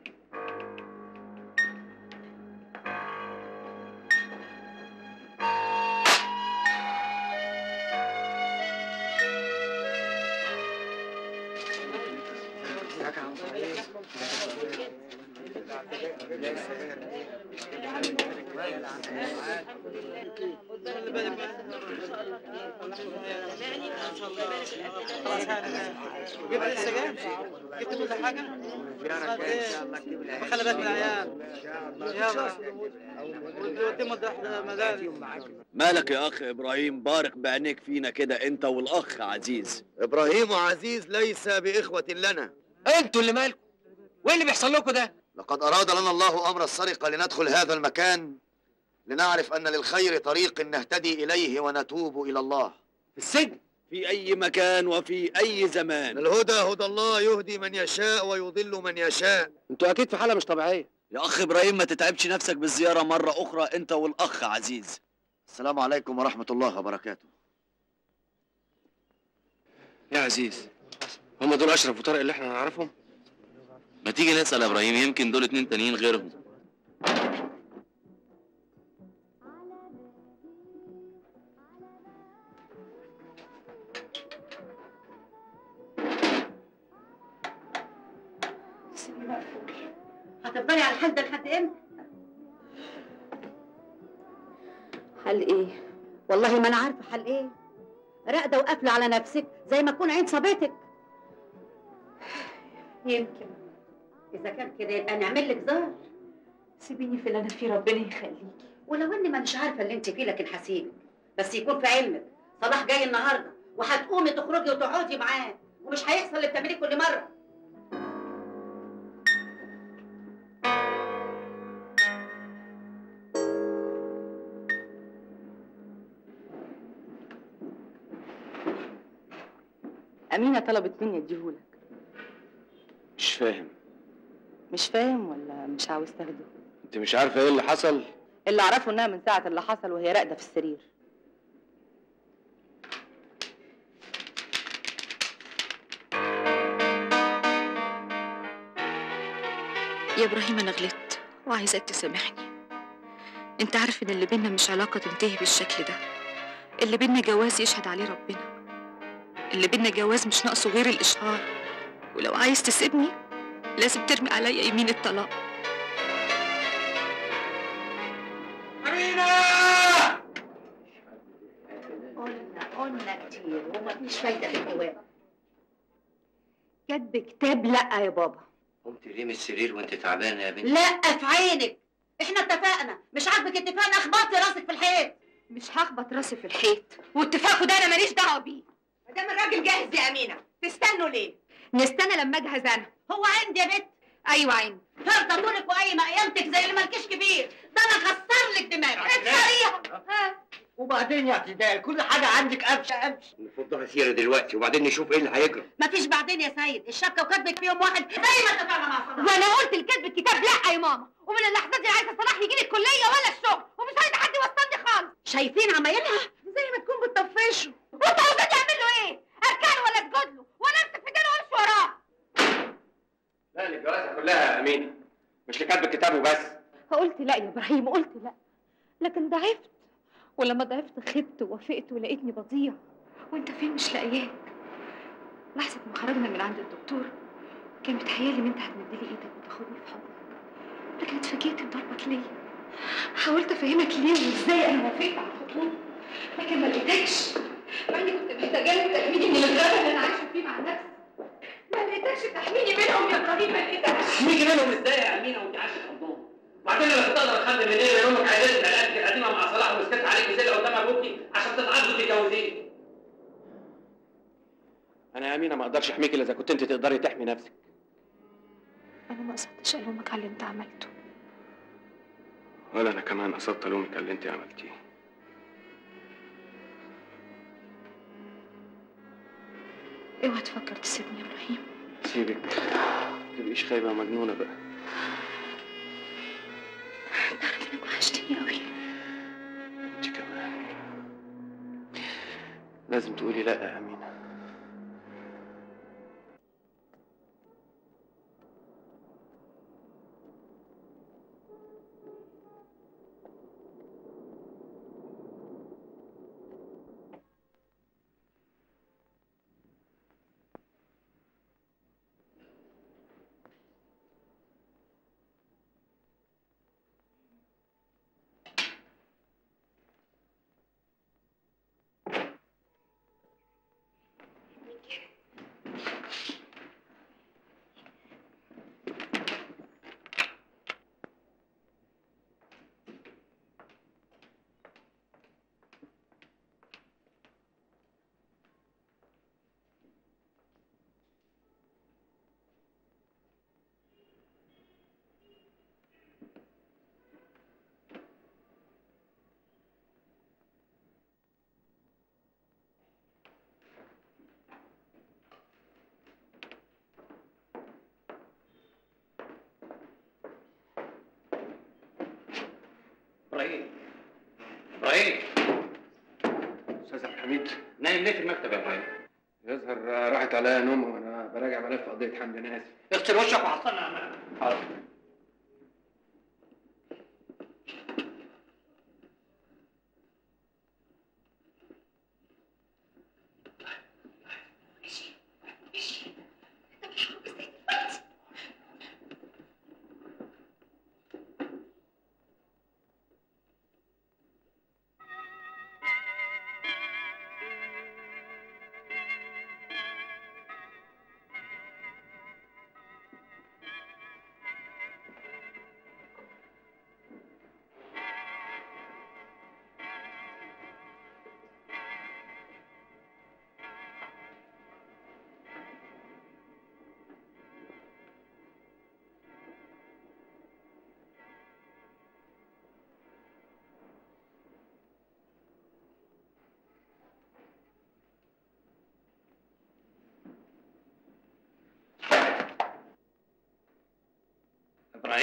جبت لسه جاي جبت كل حاجه خلي بالك من العيال يلا ودي مدارس مالك يا اخ ابراهيم بارق بعينيك فينا كده انت والاخ عزيز ابراهيم وعزيز ليس باخوه لنا انتوا اللي مالكم وايه اللي بيحصل لكم ده لقد اراد لنا الله امر السرقه لندخل هذا المكان لنعرف ان للخير طريق نهتدي اليه ونتوب الى الله في السجن في اي مكان وفي اي زمان الهدى هدى الله يهدي من يشاء ويضل من يشاء انتوا اكيد في حاله مش طبيعيه يا اخ ابراهيم ما تتعبش نفسك بالزياره مره اخرى انت والاخ عزيز السلام عليكم ورحمه الله وبركاته يا عزيز هم دول اشرف وطارق اللي احنا نعرفهم ما تيجي نسأل يا ابراهيم يمكن دول اتنين تانيين غيرهم سيبي مقفول هتفضلي على الحال ده لحد امتى؟ حل ايه؟ والله ما انا عارفه حل ايه؟ راقده وقافله على نفسك زي ما تكون عين صابتك يمكن اذا كان كده يبقى نعمل لك زهر سيبيني في اللي أنا فيه ربنا يخليكي ولو اني مانيش عارفه اللي انت فيه لكن هسيبك بس يكون في علمك صلاح جاي النهارده وهتقومي تخرجي وتقعدي معاه ومش هيحصل اللي بتعمليه كل مره أمينة طلبت مني أديهولك مش فاهم مش فاهم ولا مش عاوز تاخده انت مش عارفه ايه اللي حصل اللي أعرفه إنها من ساعة اللي حصل وهي راقدة في السرير يا ابراهيم انا غلطت وعايزاك تسامحني انت عارف ان اللي بينا مش علاقه تنتهي بالشكل ده اللي بينا جواز يشهد عليه ربنا اللي بينا جواز مش ناقصه غير الاشهار ولو عايز تسيبني لازم ترمي عليا يمين الطلاق قلنا قلنا كتير ومفيش فايده في الجواب كاتب كتاب لأ يا بابا قمت ليه من السرير وانت تعبانه يا بنتي لا في عينك احنا اتفقنا مش عاجبك اتفاقنا اخبطي راسك في الحيط مش هخبط راسي في الحيط واتفاقه ده أنا ماليش دعوة بيه ما دام الراجل جاهز يا أمينة تستنوا ليه؟ نستنى لما أجهز أنا هو عندي يا بت أيوة عندي فرطة طولك وأي مقيمتك زي اللي مالكيش كبير ده أنا هكسر لك دماغك اكسريها ها وبعدين يا اعتدال كل حاجه عندك قفش قفش نفضها سيره دلوقتي وبعدين نشوف ايه اللي هيجرى مفيش بعدين يا سيد الشبكة وكاتبك فيهم واحد زي ما اتفقنا مع صلاح وأنا قلت لكاتب الكتاب لأ يا ماما ومن اللحظات دي عايزة صلاح يجي لي الكلية ولا الشغل ومش عايزة حد يوصلني خالص شايفين عمايلها زي ما تكون بتطفشه وانت عاوزاني اعمل له ايه؟ اركان ولا اسجد له ولا امسك في دينه وامشي وراه لا الجوازه كلها يا امينه مش لكاتب الكتاب وبس قلت لا يا ابراهيم قلت لا لكن ضعفت ولما ضعفت خبت ووافقت ولقيتني بضيع وانت فين مش لاقياك لحظة ما خرجنا من عند الدكتور كان بيتهيألي ان انت هتمدلي ايدك وتاخدني في حضنك لكن اتفاجئت بضربك ليا حاولت افهمك ليه وازاي انا وافقت على الخطوبة لكن ما لقيتكش مع اني كنت محتاجاك تحميني من الغلا اللي انا عايشة فيه مع نفسي ما لقيتكش تحميني منهم يا ابراهيم ما لقيتكش نيجي منهم ازاي يا امينه وانت عايشه في حضنهم وبعدين انا كنت اقدر اخلي من ايه امك عايزه العلاقه القديمه مع صلاح وسكت عليك زي قدام ابوكي عشان تتعاقدوا تتجوزيه انا يا امينه ما اقدرش احميك الا اذا كنت انت تقدري تحمي نفسك انا ما قصدتش الومك على اللي انت عملته ولا انا كمان قصدت الومك على اللي انت عملتيه اوعى تفكر تسيبني يا ابراهيم سيبك ما تبقيش خايبه مجنونه بقى تعرف انك وحشتني قوي انت كمان لازم تقولي لا يا امينه ابراهيم ابراهيم استاذ عبد الحميد نايم ليه في المكتب يا ابراهيم؟ يظهر راحت عليا نوم وانا براجع ملف قضيه حمد انا اسف اغسل وشك وحصلنا حاضر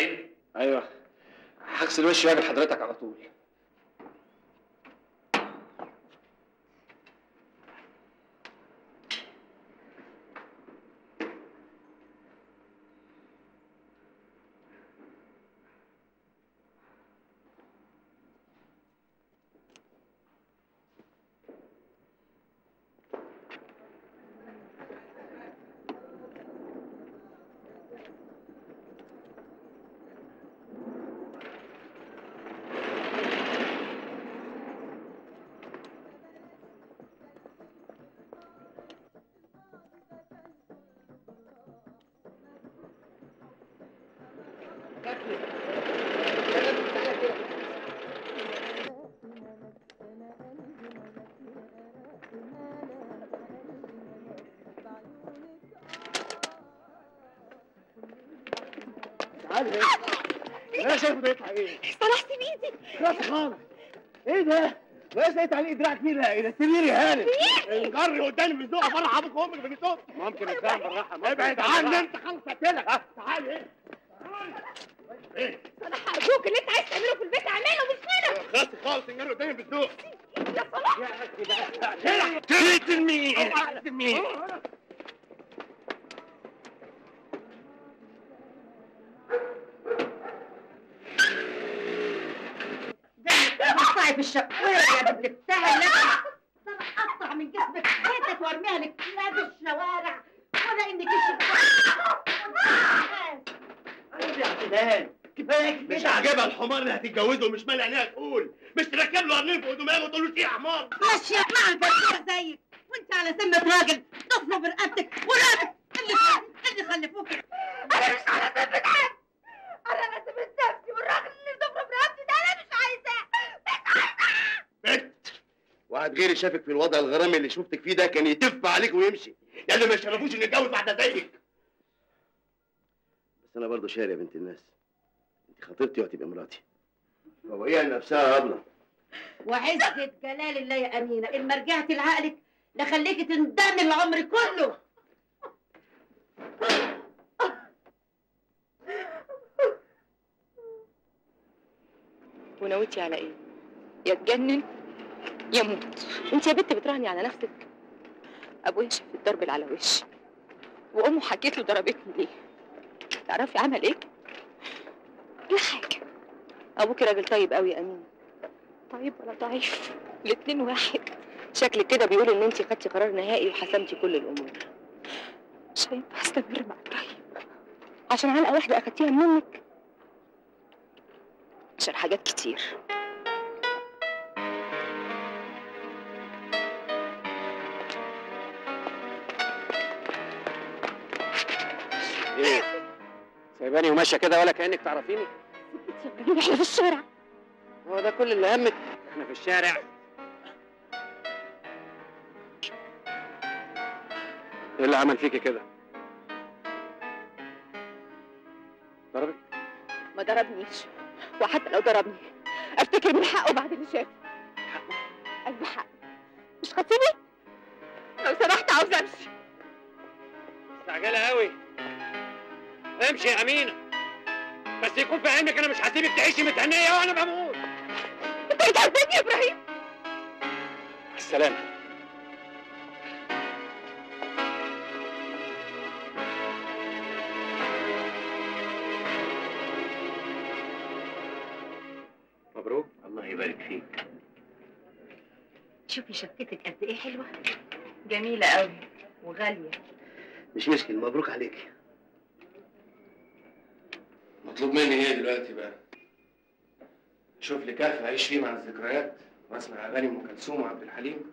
ابراهيم ايوه هغسل وشي واجي لحضرتك على طول تعالي هنا انا شايفه ده يطلع ايه؟ صلحت بايدي خلاص خالص ايه ده؟ بس لقيت عليه دراع كبير ايه ده سرير يا هانم الجري قدامي بالذوق فرح ابوك وامك بنتهم ممكن اتفهم بالراحه ممكن ابعد أتفهم عني بالراحة. انت خلاص قلت لك تعالي هنا ايه صلاح ارجوك اللي انت عايز تعمله في البيت اعمله مش هنا خلاص خالص الجري قدامي بالذوق يا صلاح هنا تقتل مين؟ تقتل مين؟ مقطعي في الشقوية يا بنت السهل ده انا اقطع من جسمك حتت وارميها لكلاب الشوارع ولا انك يا اعتدال كفايه مش عاجبها الحمار اللي هتتجوزه ومش مالي عينيها تقول مش تركب له قرنين فوق دماغه وتقول له سيح يا حمار ماشية مع البشيرة زيك وانت على سمة راجل ضفره برقبتك ورقبك اللي اللي خلفوك انا مش على ذنب حد انا لازم نفسي والراجل اللي ضفره برقبتي ده انا مش عايزاه واحد غيري شافك في الوضع الغرامي اللي شفتك فيه ده كان يتف عليك ويمشي يعني ما يشرفوش ان يتجوز واحده زيك بس انا برضه شاري يا بنت الناس انت خطيبتي وهتبقى مراتي فوقيها لنفسها يا ابله وعزة جلال الله يا أمينة إن ما رجعتي لعقلك لخليكي تندمي العمر كله ونويتي على ايه؟ يا تجنن يا موت انت يا بنت بتراهني على نفسك ابويا شاف الضرب اللي على وشي وامه حكيت له ضربتني ليه تعرفي عمل ايه؟ لا حاجه ابوكي راجل طيب قوي يا امين طيب ولا ضعيف الاتنين واحد شكلك كده بيقول ان انت خدتي قرار نهائي وحسمتي كل الامور مش هينفع استمر مع ابراهيم عشان علقه واحده اخدتيها منك عشان حاجات كتير ايه سايباني وماشيه كده ولا كانك تعرفيني احنا في الشارع هو ده كل اللي همك احنا في الشارع ايه اللي عمل فيكي كده ضربك ما ضربنيش وحتى لو ضربني افتكر من حقه بعد اللي شافه قلبي حق مش خطيبي لو سمحت عاوز امشي مستعجله قوي امشي يا امينه بس يكون في علمك انا مش هسيبك تعيشي متهنيه وانا بموت انت بتعذبني يا ابراهيم السلامه مبروك الله يبارك فيك شوفي شبكتك قد ايه حلوه جميله قوي وغاليه مش مشكل مبروك عليك مطلوب مني ايه دلوقتي بقى؟ شوف لي كهف اعيش فيه مع الذكريات واسمع اغاني ام كلثوم وعبد الحليم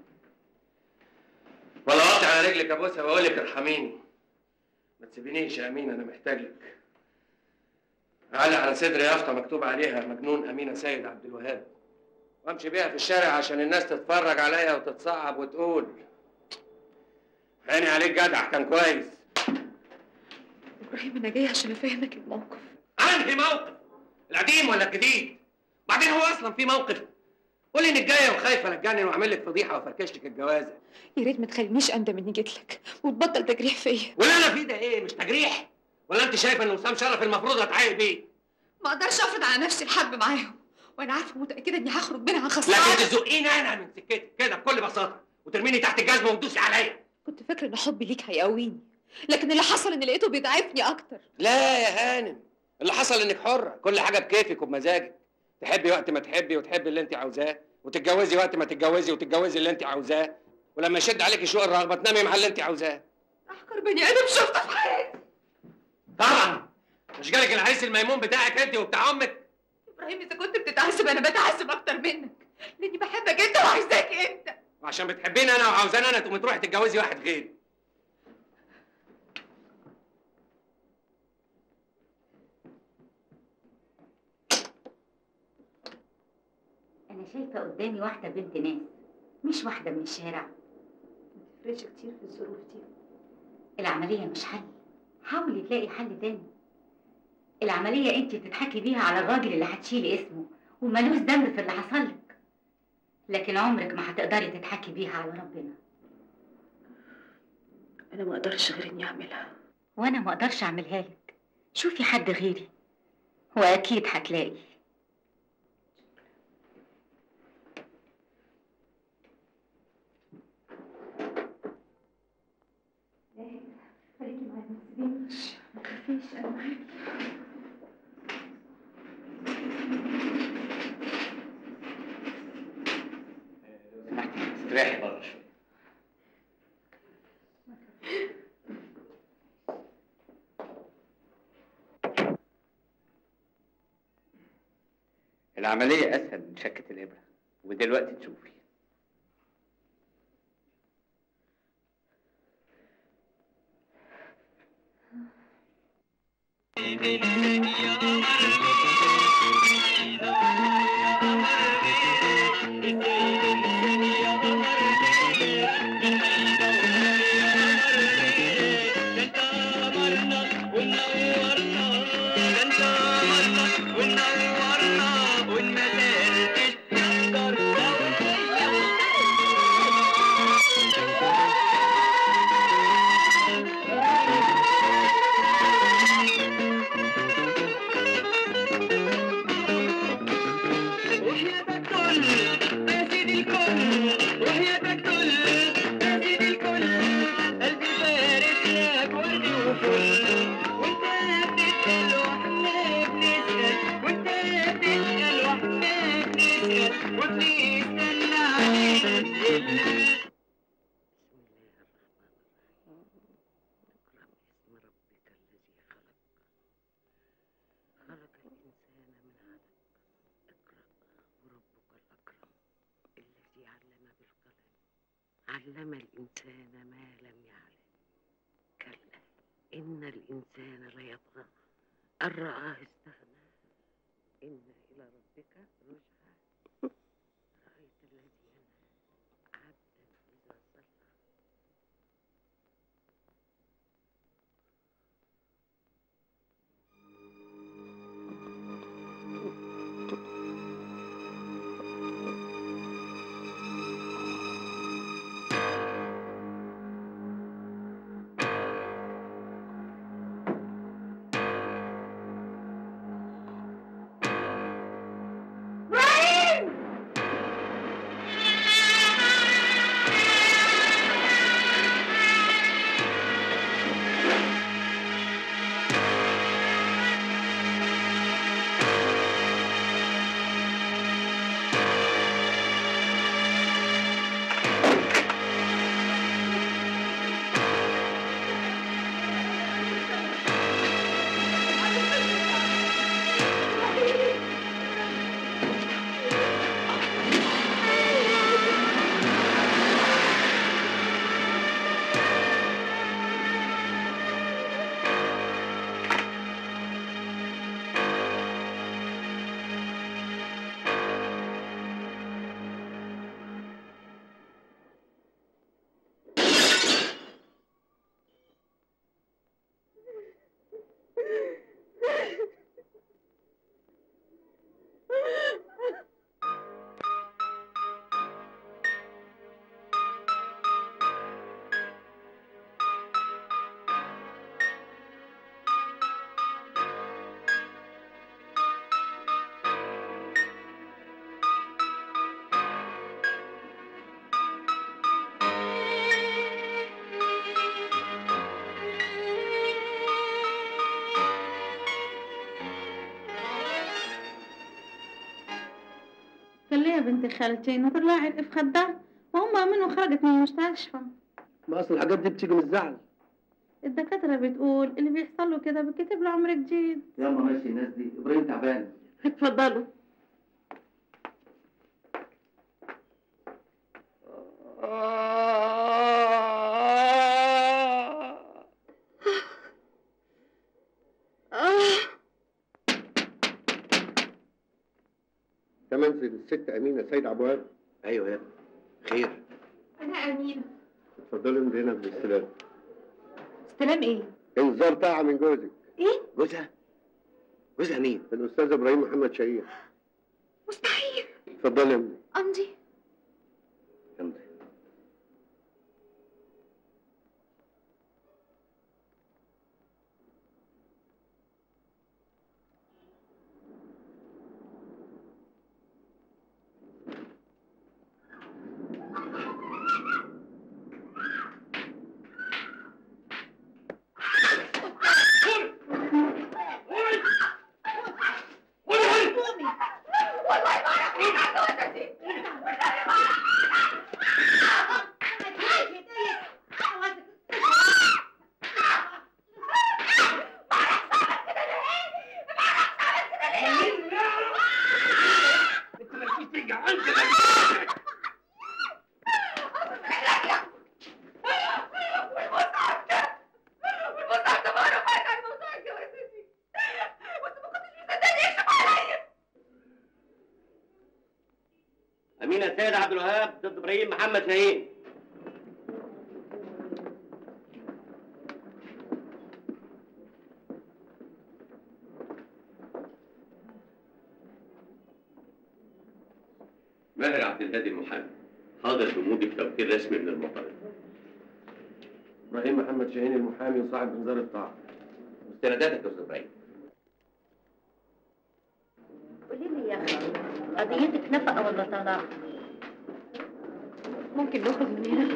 ولا اقطع على رجلك ابوسها واقول لك ارحميني ما تسيبينيش يا امين انا محتاج لك علق على صدري يافطه مكتوب عليها مجنون امينه سيد عبد الوهاب وامشي بيها في الشارع عشان الناس تتفرج عليا وتتصعب وتقول عيني عليك جدع كان كويس ابراهيم انا جايه عشان افهمك الموقف انهي موقف القديم ولا الجديد بعدين هو اصلا في موقف قولي انك جايه وخايفه اتجنن واعمل لك فضيحه وافركش لك الجوازه يا ريت ما تخلينيش اندم اني جيت لك وتبطل تجريح فيا واللي انا فيه ده ايه مش تجريح ولا انت شايفه ان وسام شرف المفروض اتعايق بيه ما اقدرش افرض على نفسي الحرب معاهم وانا عارفه متاكده اني هخرج منها لكن خسرانه تزقيني انا من سكتك كده بكل بساطه وترميني تحت الجزمه وتدوسي عليا كنت فاكره ان حبي ليك هيقويني لكن اللي حصل ان لقيته بيضعفني اكتر لا يا هانم اللي حصل انك حره كل حاجه بكيفك وبمزاجك تحبي وقت ما تحبي وتحبي اللي انت عاوزاه وتتجوزي وقت ما تتجوزي وتتجوزي اللي انت عاوزاه ولما يشد عليك شوق الرغبه تنامي مع اللي انت عاوزاه احقر بني ادم شفته في حياتي طبعا مش جالك العريس الميمون بتاعك انت وبتاع امك ابراهيم اذا كنت بتتعذب انا بتعذب اكتر منك لاني بحبك انت وعايزاك انت وعشان بتحبيني انا وعاوزاني انا تقومي تروحي تتجوزي واحد غيري انا شايفه قدامي واحده بنت ناس مش واحده من الشارع تفرقش كتير في الظروف دي العمليه مش حل حاولي تلاقي حل تاني العمليه انت بتضحكي بيها على الراجل اللي هتشيلي اسمه ومالوش ذنب في اللي حصلك لكن عمرك ما هتقدري تضحكي بيها على ربنا انا ما اقدرش غير اني اعملها وانا ما اقدرش اعملها لك شوفي حد غيري واكيد هتلاقي خليكي معايا ما تسيبينيش ما تخافيش انا معاكي استريحي بره شويه العملية أسهل من شكة الإبرة ودلوقتي تشوفي علم الإنسان ما لم يعلم كلا إن الإنسان ليطغى أن رآه استغنى إن إلى ربك رجعى رأيت الذي ينهى عبدا إذا صلى Right! بنت خالتي نطر لها عرق في خدها وأمها منه خرجت من المستشفى ما اصل الحاجات دي بتيجي من الزعل الدكاترة بتقول اللي بيحصل له كده بيتكتب له عمر جديد يلا ماشي الناس دي ابراهيم تعبان اتفضلوا ده منزل الست امينه سيد عبواب ايوه يا ابني خير أنا أمينة اتفضلي من هنا بالاستلام استلام إيه؟ انذار طاعه من جوزك إيه؟ جوزها جوزها مين الاستاذ ابراهيم محمد شهير مستحيل اتفضلي يا ابني أمضي امينه سيد عبد الوهاب ضد ابراهيم محمد شاهين ماهر عبد الهادي المحامي حاضر بموجب توكيل رسمي من المعترض ابراهيم محمد شاهين المحامي وصاحب انذار الطاعه مستنداتك يا استاذ ابراهيم قولي لي يا اخي قضيتك نفقه ولا طلاق؟ ممكن نخرج من هنا؟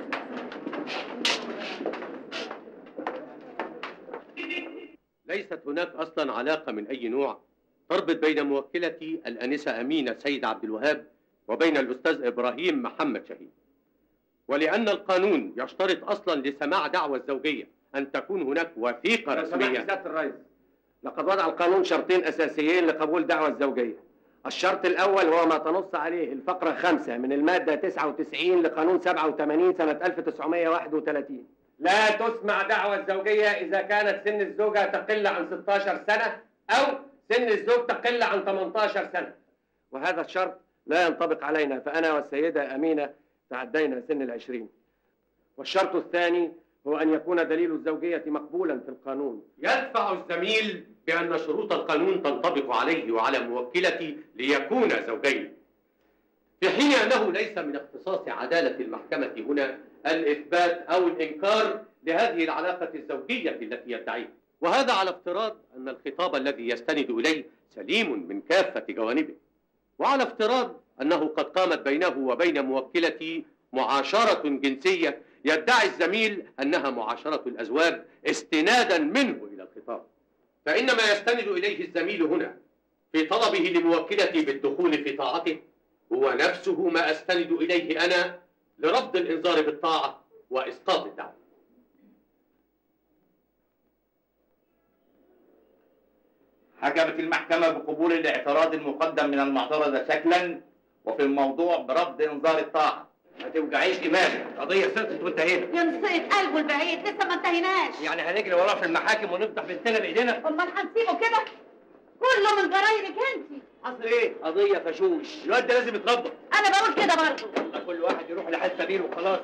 ليست هناك اصلا علاقه من اي نوع تربط بين موكلتي الانسه امينه سيد عبد الوهاب وبين الاستاذ ابراهيم محمد شهيد ولان القانون يشترط اصلا لسماع دعوى الزوجيه ان تكون هناك وثيقه لو سمحت رسميه سياده الرئيس لقد وضع القانون شرطين اساسيين لقبول دعوى الزوجيه الشرط الاول هو ما تنص عليه الفقره خمسة من الماده 99 لقانون 87 سنه 1931 لا تسمع دعوى الزوجيه اذا كانت سن الزوجه تقل عن 16 سنه او سن الزوج تقل عن 18 سنه وهذا الشرط لا ينطبق علينا فانا والسيده امينه تعدينا سن العشرين والشرط الثاني هو ان يكون دليل الزوجيه مقبولا في القانون يدفع الزميل بأن شروط القانون تنطبق عليه وعلى موكلتي ليكون زوجين في حين أنه ليس من اختصاص عدالة المحكمة هنا الإثبات أو الإنكار لهذه العلاقة الزوجية التي يدعيها وهذا على افتراض أن الخطاب الذي يستند إليه سليم من كافة جوانبه وعلى افتراض أنه قد قامت بينه وبين موكلتي معاشرة جنسية يدعي الزميل أنها معاشرة الأزواج استنادا منه إلى الخطاب فإنما يستند إليه الزميل هنا في طلبه لموكلتي بالدخول في طاعته هو نفسه ما أستند إليه أنا لرفض الإنذار بالطاعة وإسقاط الدعوة حكمت المحكمة بقبول الاعتراض المقدم من المعترضة شكلا وفي الموضوع برفض انذار الطاعة ما توجعيش دماغك قضيه سقطت وانتهينا ينسقط قلبه البعيد لسه ما انتهيناش يعني هنجري وراه في المحاكم ونفضح بنتنا بايدينا امال هنسيبه كده كله من جرايدك انت اصل ايه قضيه فشوش الواد ده لازم يتربى انا بقول كده برضه يلا كل واحد يروح لحد سبيل وخلاص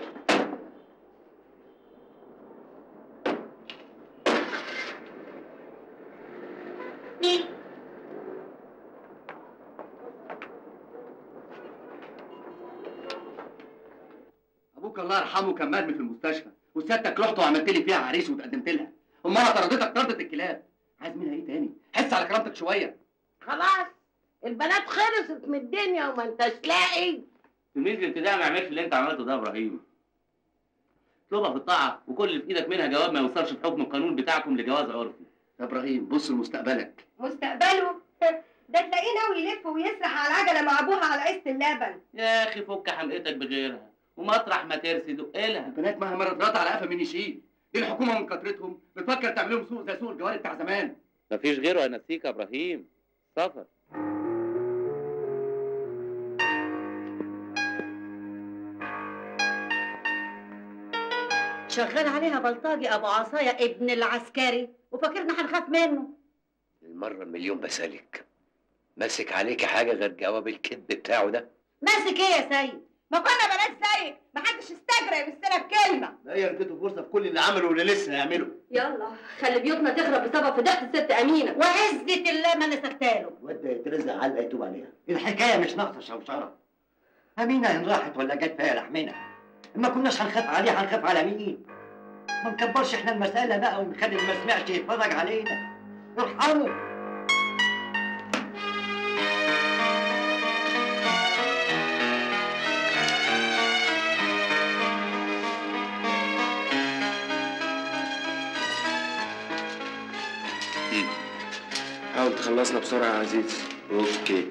ابوك الله يرحمه كان مرمي في المستشفى وسيادتك رحت وعملت لي فيها عريس وتقدمت لها امال انا طردتك طردة الكلاب عايز منها ايه تاني حس على كرامتك شويه خلاص البنات خلصت من الدنيا وما انتش لاقي تلميذ الابتدائي ما يعملش اللي انت عملته ده يا ابراهيم اطلبها في الطاعة وكل اللي في ايدك منها جواب ما يوصلش بحكم القانون بتاعكم لجواز عرفي يا ابراهيم بص لمستقبلك مستقبله ده تلاقيه ناوي يلف ويسرح على العجله مع ابوها على قسط اللبن يا اخي فك حمقتك بغيرها ومطرح ما ترسي دقلها البنات مهما رضرات على قفا من يشيل دي الحكومه من كترتهم بتفكر تعمل لهم سوق زي سوق الجواري بتاع زمان مفيش غيره انسيك يا ابراهيم سفر شغال عليها بلطاجي ابو عصايه ابن العسكري وفاكرنا هنخاف منه المرة المليون بسألك ماسك عليكي حاجة غير جواب الكذب بتاعه ده ماسك ايه يا سيد ما كنا بلاش زيك محدش استجرى يمسنا بكلمه لا هي اديته فرصه في كل اللي عمله واللي لسه هيعمله يلا خلي بيوتنا تخرب بسبب فضيحه الست امينه وعزة الله ما انا سكتاله الواد ده يترزق علقه يتوب عليها الحكايه مش ناقصه شوشره امينه ان راحت ولا جت فيها لحمنا ما كناش هنخاف عليها هنخاف على مين ما نكبرش احنا المساله بقى ونخلي اللي ما سمعش يتفرج علينا ارحموا حاول تخلصنا بسرعه يا عزيز اوكي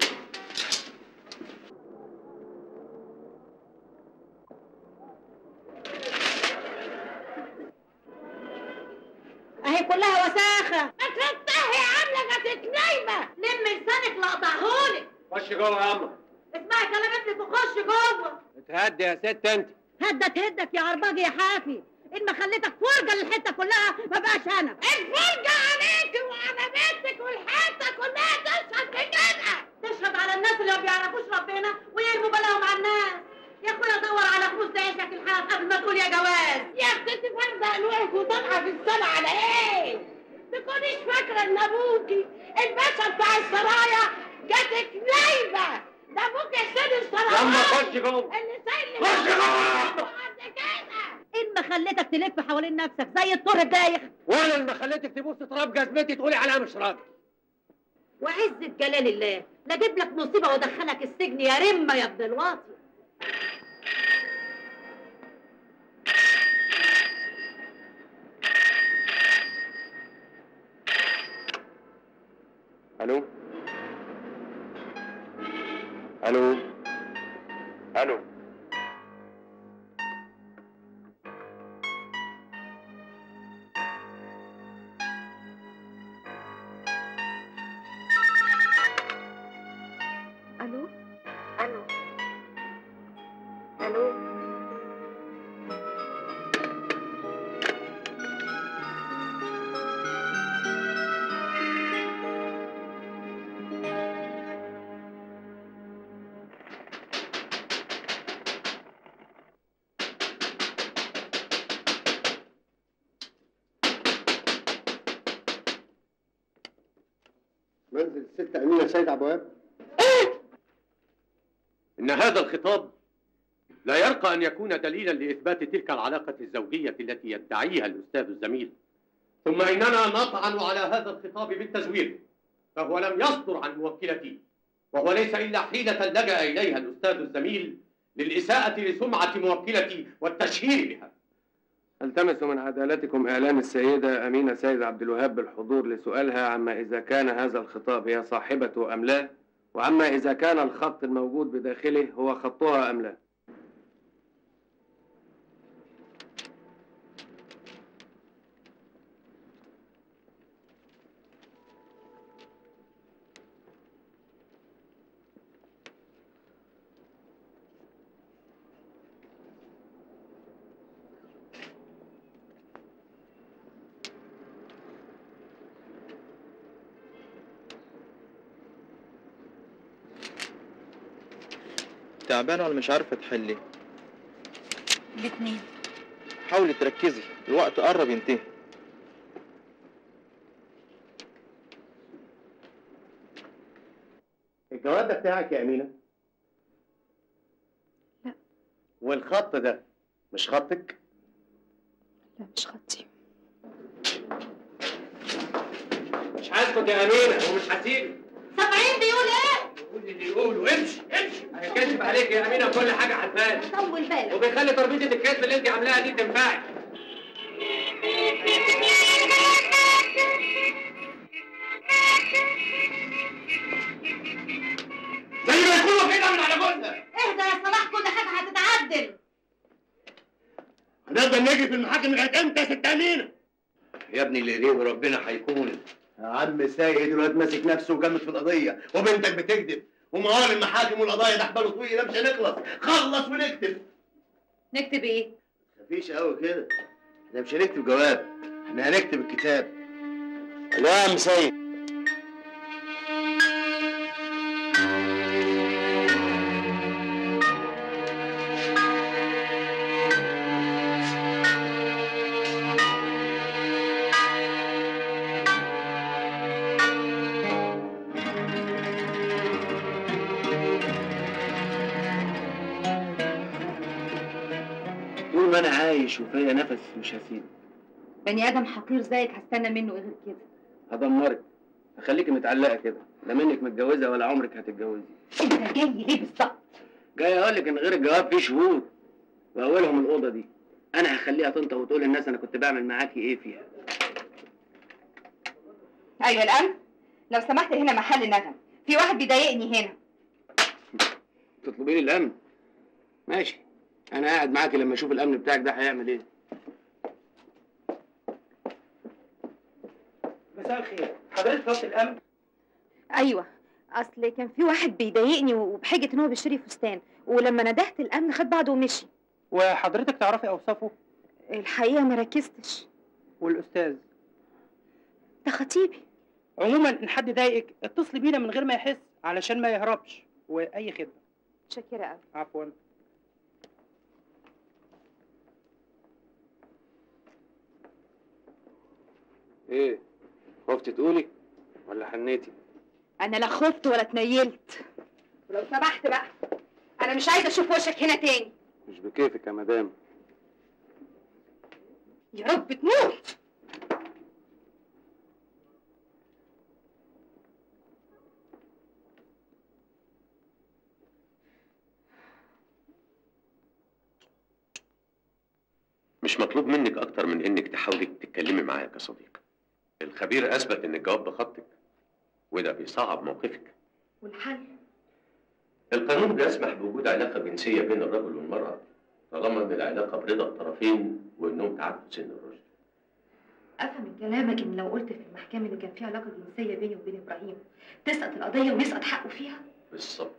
اهي كلها وساخه ما تفتحي يا عامله جاتك نايمه لم لسانك لاقطعهولك خش جوه يا اما اسمعي كلام ابنك وخش جوه اتهدي يا ست انت هدت هدك يا عرباجي يا حافي ان ما خليتك فرجه للحته كلها ما بقاش انا الفرجه عليكي وعلى بنتك والحته كلها تشهد بكده تشهد على الناس اللي ما بيعرفوش ربنا ويرموا بلاهم على الناس يا اخويا دور على فلوس تعيشك الحياه قبل ما تقول يا جواز يا اختي انت فارده قلوعك وطالعه في السما على ايه؟ تكونيش فاكره ان ابوكي الباشا بتاع السرايا جاتك نايبه ده ابوك حسين السرايا يلا خش جوه اللي سايل خش جوه ان ما خليتك تلف حوالين نفسك زي الطور الدايخ وانا اللي خليتك تبص تراب جزمتي تقولي عليها مش راجل وعزة جلال الله لا اجيب لك مصيبه وادخلك السجن يا رمه يا ابن الواطي الو الو الو الو الو الو منزل الست أمينة سيد عبد الوهاب إن هذا الخطاب لا يرقى أن يكون دليلا لإثبات تلك العلاقة الزوجية التي يدعيها الأستاذ الزميل ثم إننا نطعن على هذا الخطاب بالتزوير فهو لم يصدر عن موكلتي وهو ليس إلا حيلة لجأ إليها الأستاذ الزميل للإساءة لسمعة موكلتي والتشهير بها التمس من عدالتكم إعلام السيدة أمينة سيد عبد الوهاب بالحضور لسؤالها عما إذا كان هذا الخطاب هي صاحبته أم لا وعما إذا كان الخط الموجود بداخله هو خطها أم لا تعبانة ولا مش عارفة تحلي الاتنين حاولي تركزي الوقت قرب ينتهي الجواب ده بتاعك يا أمينة؟ لا. والخط ده مش خطك؟ لا مش خطي مش هسكت يا أمينة ومش هسيبك سامعين بيقول ايه؟ قول اللي يقوله امشي امشي انا كاتب عليك يا أمينة كل حاجة عارفاها طول بالك وبيخلي تربية الكذب اللي أنت عاملاها دي تنفعك فوق كده من على جوزنا اهدى يا صلاح كل حاجه هتتعدل هنفضل نجري في المحاكم لغايه امتى يا ست امينه؟ يا ابني اللي يريد ربنا هيكون يا عم سيد الواد ماسك نفسه وجامد في القضيه وبنتك بتكذب ومهار المحاكم والقضايا ده حباله طويله مش هنخلص خلص ونكتب نكتب ايه؟ مفيش قوي كده احنا مش هنكتب جواب احنا هنكتب الكتاب لا يا عم سيد طول ما انا عايش وفيا نفس مش هسيبه بني ادم حقير زيك هستنى منه ايه غير كده هدمرك هخليكي متعلقه كده لا منك متجوزه ولا عمرك هتتجوزي انت جاي ليه بالظبط؟ جاي اقول لك ان غير الجواب فيه شهود واولهم الاوضه دي انا هخليها تنطق وتقول للناس انا كنت بعمل معاكي ايه فيها ايوه الامن لو سمحت هنا محل ندم في واحد بيضايقني هنا تطلبي لي الامن ماشي انا قاعد معاكي لما اشوف الامن بتاعك ده هيعمل ايه مساء الخير حضرتك ضابط الامن ايوه اصل كان في واحد بيضايقني وبحجه ان هو بيشتري فستان ولما ندهت الامن خد بعضه ومشي وحضرتك تعرفي اوصافه الحقيقه ما ركزتش والاستاذ ده خطيبي عموما ان حد ضايقك اتصلي بينا من غير ما يحس علشان ما يهربش واي خدمه متشكره قوي عفوا ايه خفت تقولي ولا حنيتي انا لا خفت ولا اتنيلت ولو سمحت بقى انا مش عايزه اشوف وشك هنا تاني مش بكيفك يا مدام يا رب تموت مش مطلوب منك اكتر من انك تحاولي تتكلمي معايا كصديق الخبير اثبت ان الجواب بخطك وده بيصعب موقفك والحل القانون بيسمح بوجود علاقه جنسيه بين الرجل والمراه طالما ان العلاقه برضا الطرفين وانهم تعدوا سن الرشد افهم من كلامك ان لو قلت في المحكمه ان كان في علاقه جنسيه بيني وبين ابراهيم تسقط القضيه ويسقط حقه فيها بالظبط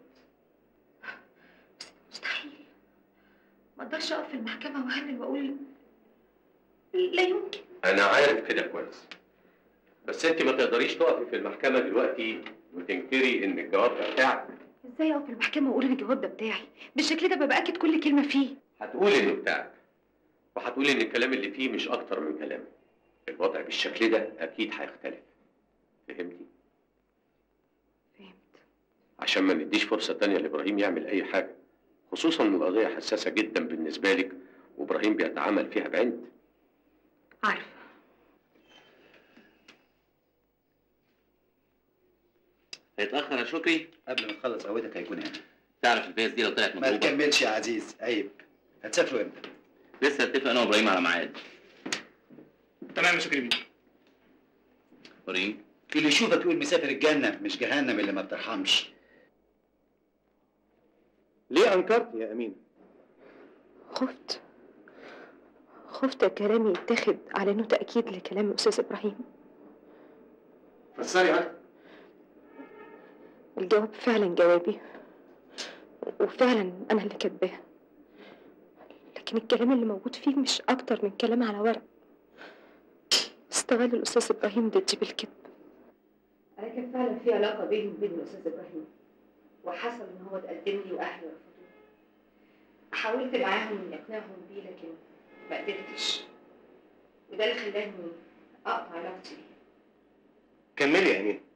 مستحيل ما اقدرش اقف في المحكمه واهلل واقول لا يمكن انا عارف كده كويس بس انت ما تقدريش تقفي في المحكمه دلوقتي وتنكري ان الجواب ده بتاعك ازاي اقف في المحكمه واقول ان الجواب ده بتاعي بالشكل ده ببقى اكد كل كلمه فيه هتقولي انه بتاعك وهتقولي ان الكلام اللي فيه مش اكتر من كلام الوضع بالشكل ده اكيد هيختلف فهمتي فهمت عشان ما نديش فرصه تانية لابراهيم يعمل اي حاجه خصوصا ان القضيه حساسه جدا بالنسبه لك وابراهيم بيتعامل فيها بعند عارفه هيتاخر يا شكري قبل ما تخلص قهوتك هيكون هنا تعرف الفيز دي لو طلعت ما مضروبه تكملش يا عزيز عيب هتسافروا امتى؟ لسه اتفق انا وابراهيم على ميعاد تمام يا شكري بيه ابراهيم اللي يشوفك يقول مسافر الجنه مش جهنم اللي ما بترحمش ليه انكرت يا امين خفت خفت كلامي يتاخد على انه تاكيد لكلام الاستاذ ابراهيم فسري اكتر الجواب فعلا جوابي وفعلا انا اللي كاتباه لكن الكلام اللي موجود فيه مش اكتر من كلام على ورق استغل الاستاذ ابراهيم ضدي بالكذب انا كان فعلا في علاقه بيني وبين الاستاذ ابراهيم وحصل ان هو اتقدم لي واهلي رفضوه حاولت معاهم اني اقنعهم بيه لكن ما قدرتش وده اللي خلاني اقطع علاقتي بيه كملي يا امين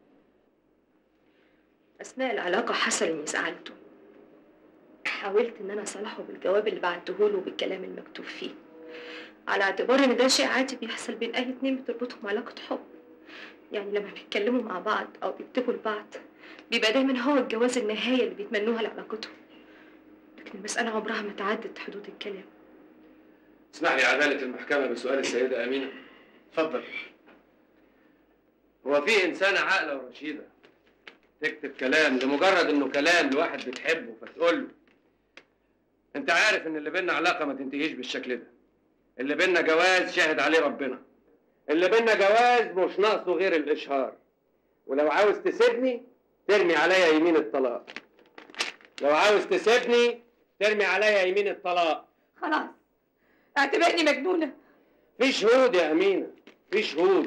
أثناء العلاقة حصل إني زعلته حاولت إن أنا أصالحه بالجواب اللي بعته له بالكلام المكتوب فيه على اعتبار إن ده شيء عادي بيحصل بين أي اتنين بتربطهم علاقة حب يعني لما بيتكلموا مع بعض أو بيكتبوا لبعض بيبقى دايما هو الجواز النهاية اللي بيتمنوها لعلاقتهم لكن المسألة عمرها ما تعدت حدود الكلام اسمح لي عدالة المحكمة بسؤال السيدة أمينة اتفضل هو في إنسانة عاقلة ورشيدة تكتب كلام لمجرد انه كلام لواحد بتحبه فتقول له انت عارف ان اللي بينا علاقه ما تنتهيش بالشكل ده اللي بينا جواز شاهد عليه ربنا اللي بينا جواز مش ناقصه غير الاشهار ولو عاوز تسيبني ترمي عليا يمين الطلاق لو عاوز تسيبني ترمي عليا يمين الطلاق خلاص اعتبرني مجنونة في شهود يا أمينة في شهود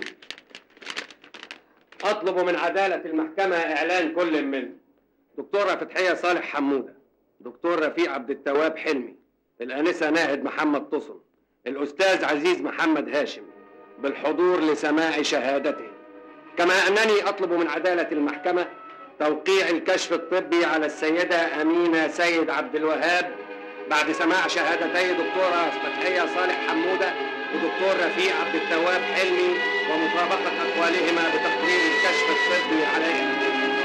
أطلب من عدالة المحكمة إعلان كل من دكتورة فتحية صالح حمودة دكتور رفيع عبد التواب حلمي الآنسة ناهد محمد طسن الأستاذ عزيز محمد هاشم بالحضور لسماع شهادته كما أنني أطلب من عدالة المحكمة توقيع الكشف الطبي على السيدة أمينة سيد عبد الوهاب بعد سماع شهادتي دكتورة فتحية صالح حمودة ودكتور رفيع عبد التواب حلمي ومطابقة أقوالهما بتقرير الكشف الطبي عليها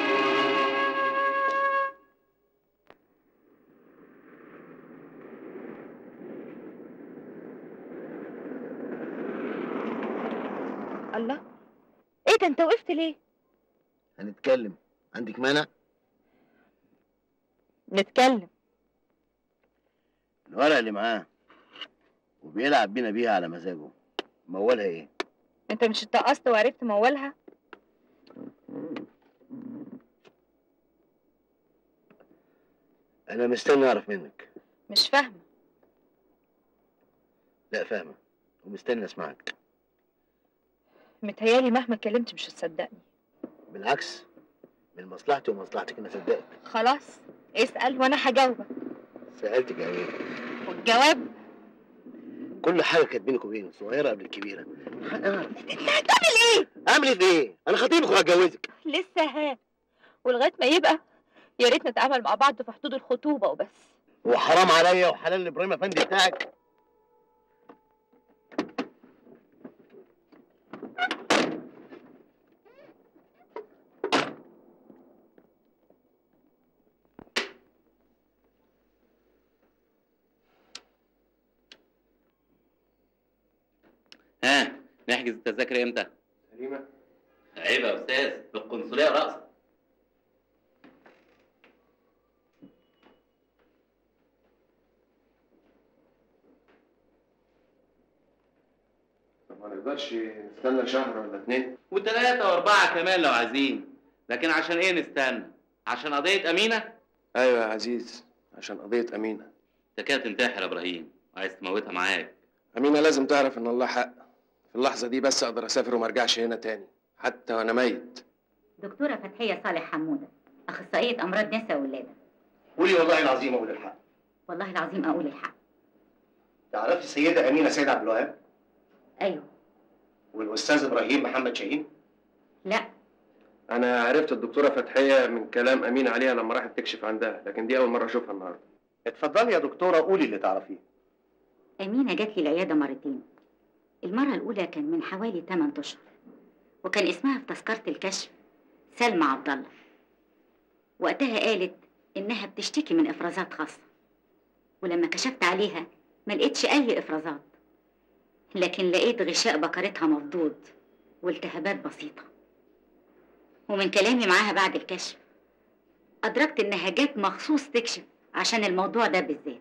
الله ايه ده انت وقفت ليه هنتكلم عندك مانع نتكلم الورقة اللي معاه وبيلعب بينا بيها على مزاجه مولها ايه انت مش اتقصت وعرفت مولها انا مستني اعرف منك مش فاهمه لا فاهمة ومستني اسمعك متهيالي مهما اتكلمت مش هتصدقني بالعكس من مصلحتي ومصلحتك اني اصدقك خلاص اسأل وانا هجاوبك سألتك يا امين والجواب كل حاجة كانت بينك وبيني صغيرة قبل الكبيرة انت هتعمل ايه اعمل ايه في ايه؟ انا خطيبك وهتجوزك لسه ها ولغايه ما يبقى يا ريت نتعامل مع بعض في حدود الخطوبه وبس هو حرام عليا وحلال لابراهيم افندي بتاعك ها نحجز التذاكر امتى؟ سليمة عيب يا استاذ في القنصليه رأسا طب ما نقدرش نستنى شهر ولا اتنين وثلاثة وأربعة كمان لو عايزين لكن عشان إيه نستنى؟ عشان قضية أمينة؟ أيوة يا عزيز عشان قضية أمينة أنت كده تنتحر يا إبراهيم وعايز تموتها معاك أمينة لازم تعرف إن الله حق في اللحظة دي بس أقدر أسافر وما أرجعش هنا تاني حتى وأنا ميت دكتورة فتحية صالح حمودة أخصائية أمراض نساء وولادة قولي والله العظيم أقول الحق والله العظيم أقول الحق تعرفي السيدة أمينة سيد عبد الوهاب أيوه والأستاذ إبراهيم محمد شاهين لا أنا عرفت الدكتورة فتحية من كلام أمينة عليها لما راحت تكشف عندها لكن دي أول مرة أشوفها النهاردة اتفضلي يا دكتورة قولي اللي تعرفيه أمينة جات لي العيادة مرتين المرة الأولى كان من حوالي 8 أشهر وكان اسمها في تذكرة الكشف سلمى عبد الله وقتها قالت إنها بتشتكي من إفرازات خاصة ولما كشفت عليها ما لقيتش أي إفرازات لكن لقيت غشاء بكرتها مفضوض والتهابات بسيطة ومن كلامي معاها بعد الكشف أدركت إنها جت مخصوص تكشف عشان الموضوع ده بالذات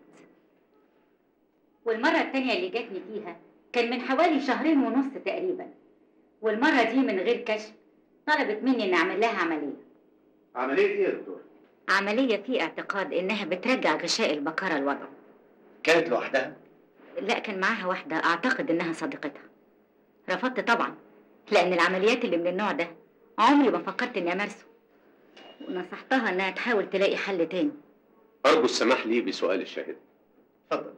والمرة التانية اللي جاتني فيها كان من حوالي شهرين ونص تقريبا والمرة دي من غير كشف طلبت مني إن أعمل لها عملية عملية إيه يا دكتور؟ عملية في اعتقاد إنها بترجع غشاء البكارة لوضعه كانت لوحدها؟ لا كان معاها واحدة أعتقد إنها صديقتها رفضت طبعا لأن العمليات اللي من النوع ده عمري ما فكرت إني أمارسه ونصحتها إنها تحاول تلاقي حل تاني أرجو السماح لي بسؤال الشاهد اتفضل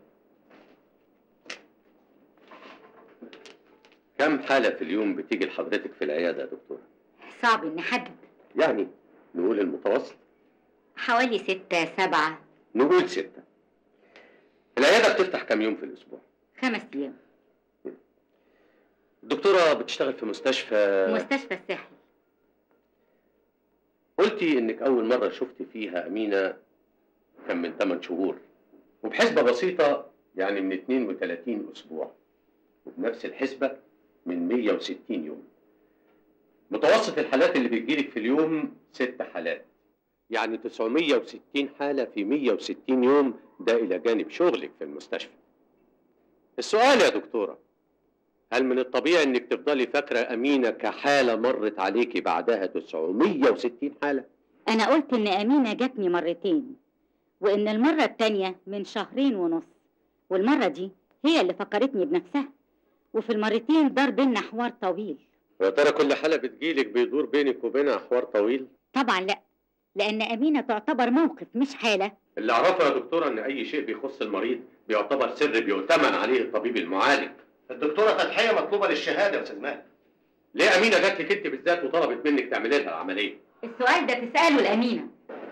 كم حالة في اليوم بتيجي لحضرتك في العيادة يا دكتور؟ صعب إني أحدد يعني نقول المتوسط حوالي ستة سبعة نقول ستة العيادة بتفتح كم يوم في الأسبوع؟ خمس أيام الدكتورة بتشتغل في مستشفى مستشفى الساحل قلتي إنك أول مرة شفتي فيها أمينة كان من 8 شهور وبحسبة بسيطة يعني من 32 أسبوع وبنفس الحسبة من 160 يوم متوسط الحالات اللي بتجيلك في اليوم ست حالات يعني 960 حالة في 160 يوم ده إلى جانب شغلك في المستشفى السؤال يا دكتورة هل من الطبيعي انك تفضلي فاكرة أمينة كحالة مرت عليكي بعدها 960 حالة؟ أنا قلت إن أمينة جاتني مرتين وإن المرة التانية من شهرين ونص والمرة دي هي اللي فكرتني بنفسها وفي المرتين دار بينا حوار طويل ويا ترى كل حالة بتجيلك بيدور بينك وبينها حوار طويل؟ طبعا لا لأن أمينة تعتبر موقف مش حالة اللي أعرفه يا دكتورة إن أي شيء بيخص المريض بيعتبر سر بيؤتمن عليه الطبيب المعالج الدكتورة فتحية مطلوبة للشهادة يا أستاذ ماهر ليه أمينة جات لك أنت بالذات وطلبت منك تعملي لها العملية؟ السؤال ده تسأله لأمينة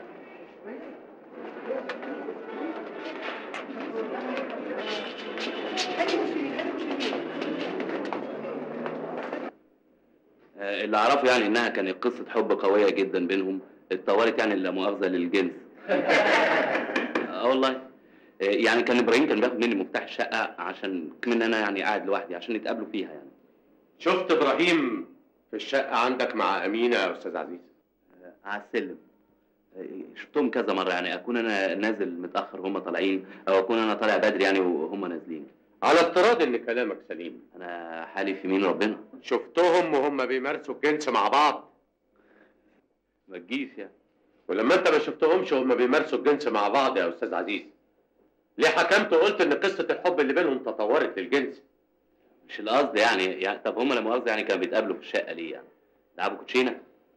آه، اللي اعرفه يعني انها كانت قصه حب قويه جدا بينهم اتطورت يعني لا مؤاخذه للجنس اه والله آه، يعني كان ابراهيم كان بياخد مني مفتاح الشقه عشان كمان انا يعني قاعد لوحدي عشان يتقابلوا فيها يعني شفت إبراهيم في الشقة عندك مع أمينة يا أستاذ عزيز؟ آه، على السلم آه، شفتهم كذا مره يعني اكون انا نازل متاخر وهم طالعين او اكون انا طالع بدري يعني وهم نازلين على افتراض إن كلامك سليم انا حالي في مين ربنا شفتهم وهم بيمارسوا الجنس مع بعض ما تجيش يعني ولما انت ما شفتهمش وهم بيمارسوا الجنس مع بعض يا استاذ عزيز ليه حكمت وقلت ان قصه الحب اللي بينهم تطورت للجنس مش القصد يعني, يعني طب هم لا مؤاخذه يعني كانوا بيتقابلوا في الشقه ليه يعني لعبوا كوتشينه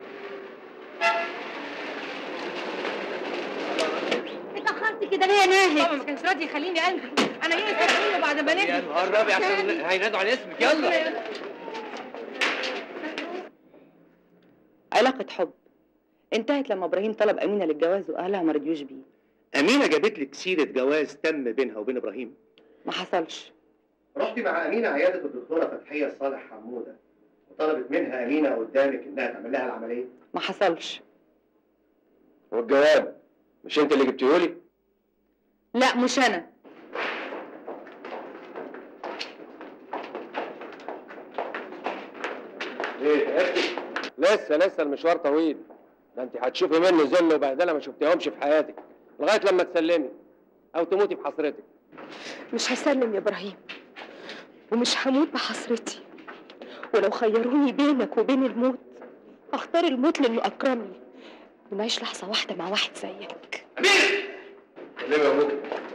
اتأخرت كده ليه يا ناهد؟ بابا ما كانش راضي يخليني انزل انا جاي استنى بعد ما نجي يا نهار ابيض عشان هينادوا على اسمك يلا علاقة حب انتهت لما ابراهيم طلب امينه للجواز واهلها ما رضيوش بيه أمينة جابت لك سيرة جواز تم بينها وبين إبراهيم ما حصلش رحتي مع أمينة عيادة الدكتورة فتحية صالح حمودة وطلبت منها أمينة قدامك إنها تعمل لها العملية ما حصلش والجواب مش انت اللي جبتيهولي لا مش انا ايه تعبتي لسه لسه المشوار طويل ده انت هتشوفي منه ذل وبهدله ما شفتيهمش في حياتك لغايه لما تسلمي او تموتي بحسرتك مش هسلم يا ابراهيم ومش هموت بحسرتي ولو خيروني بينك وبين الموت هختار الموت لانه اكرمني ونعيش لحظه واحده مع واحد زيك كلمي ابوك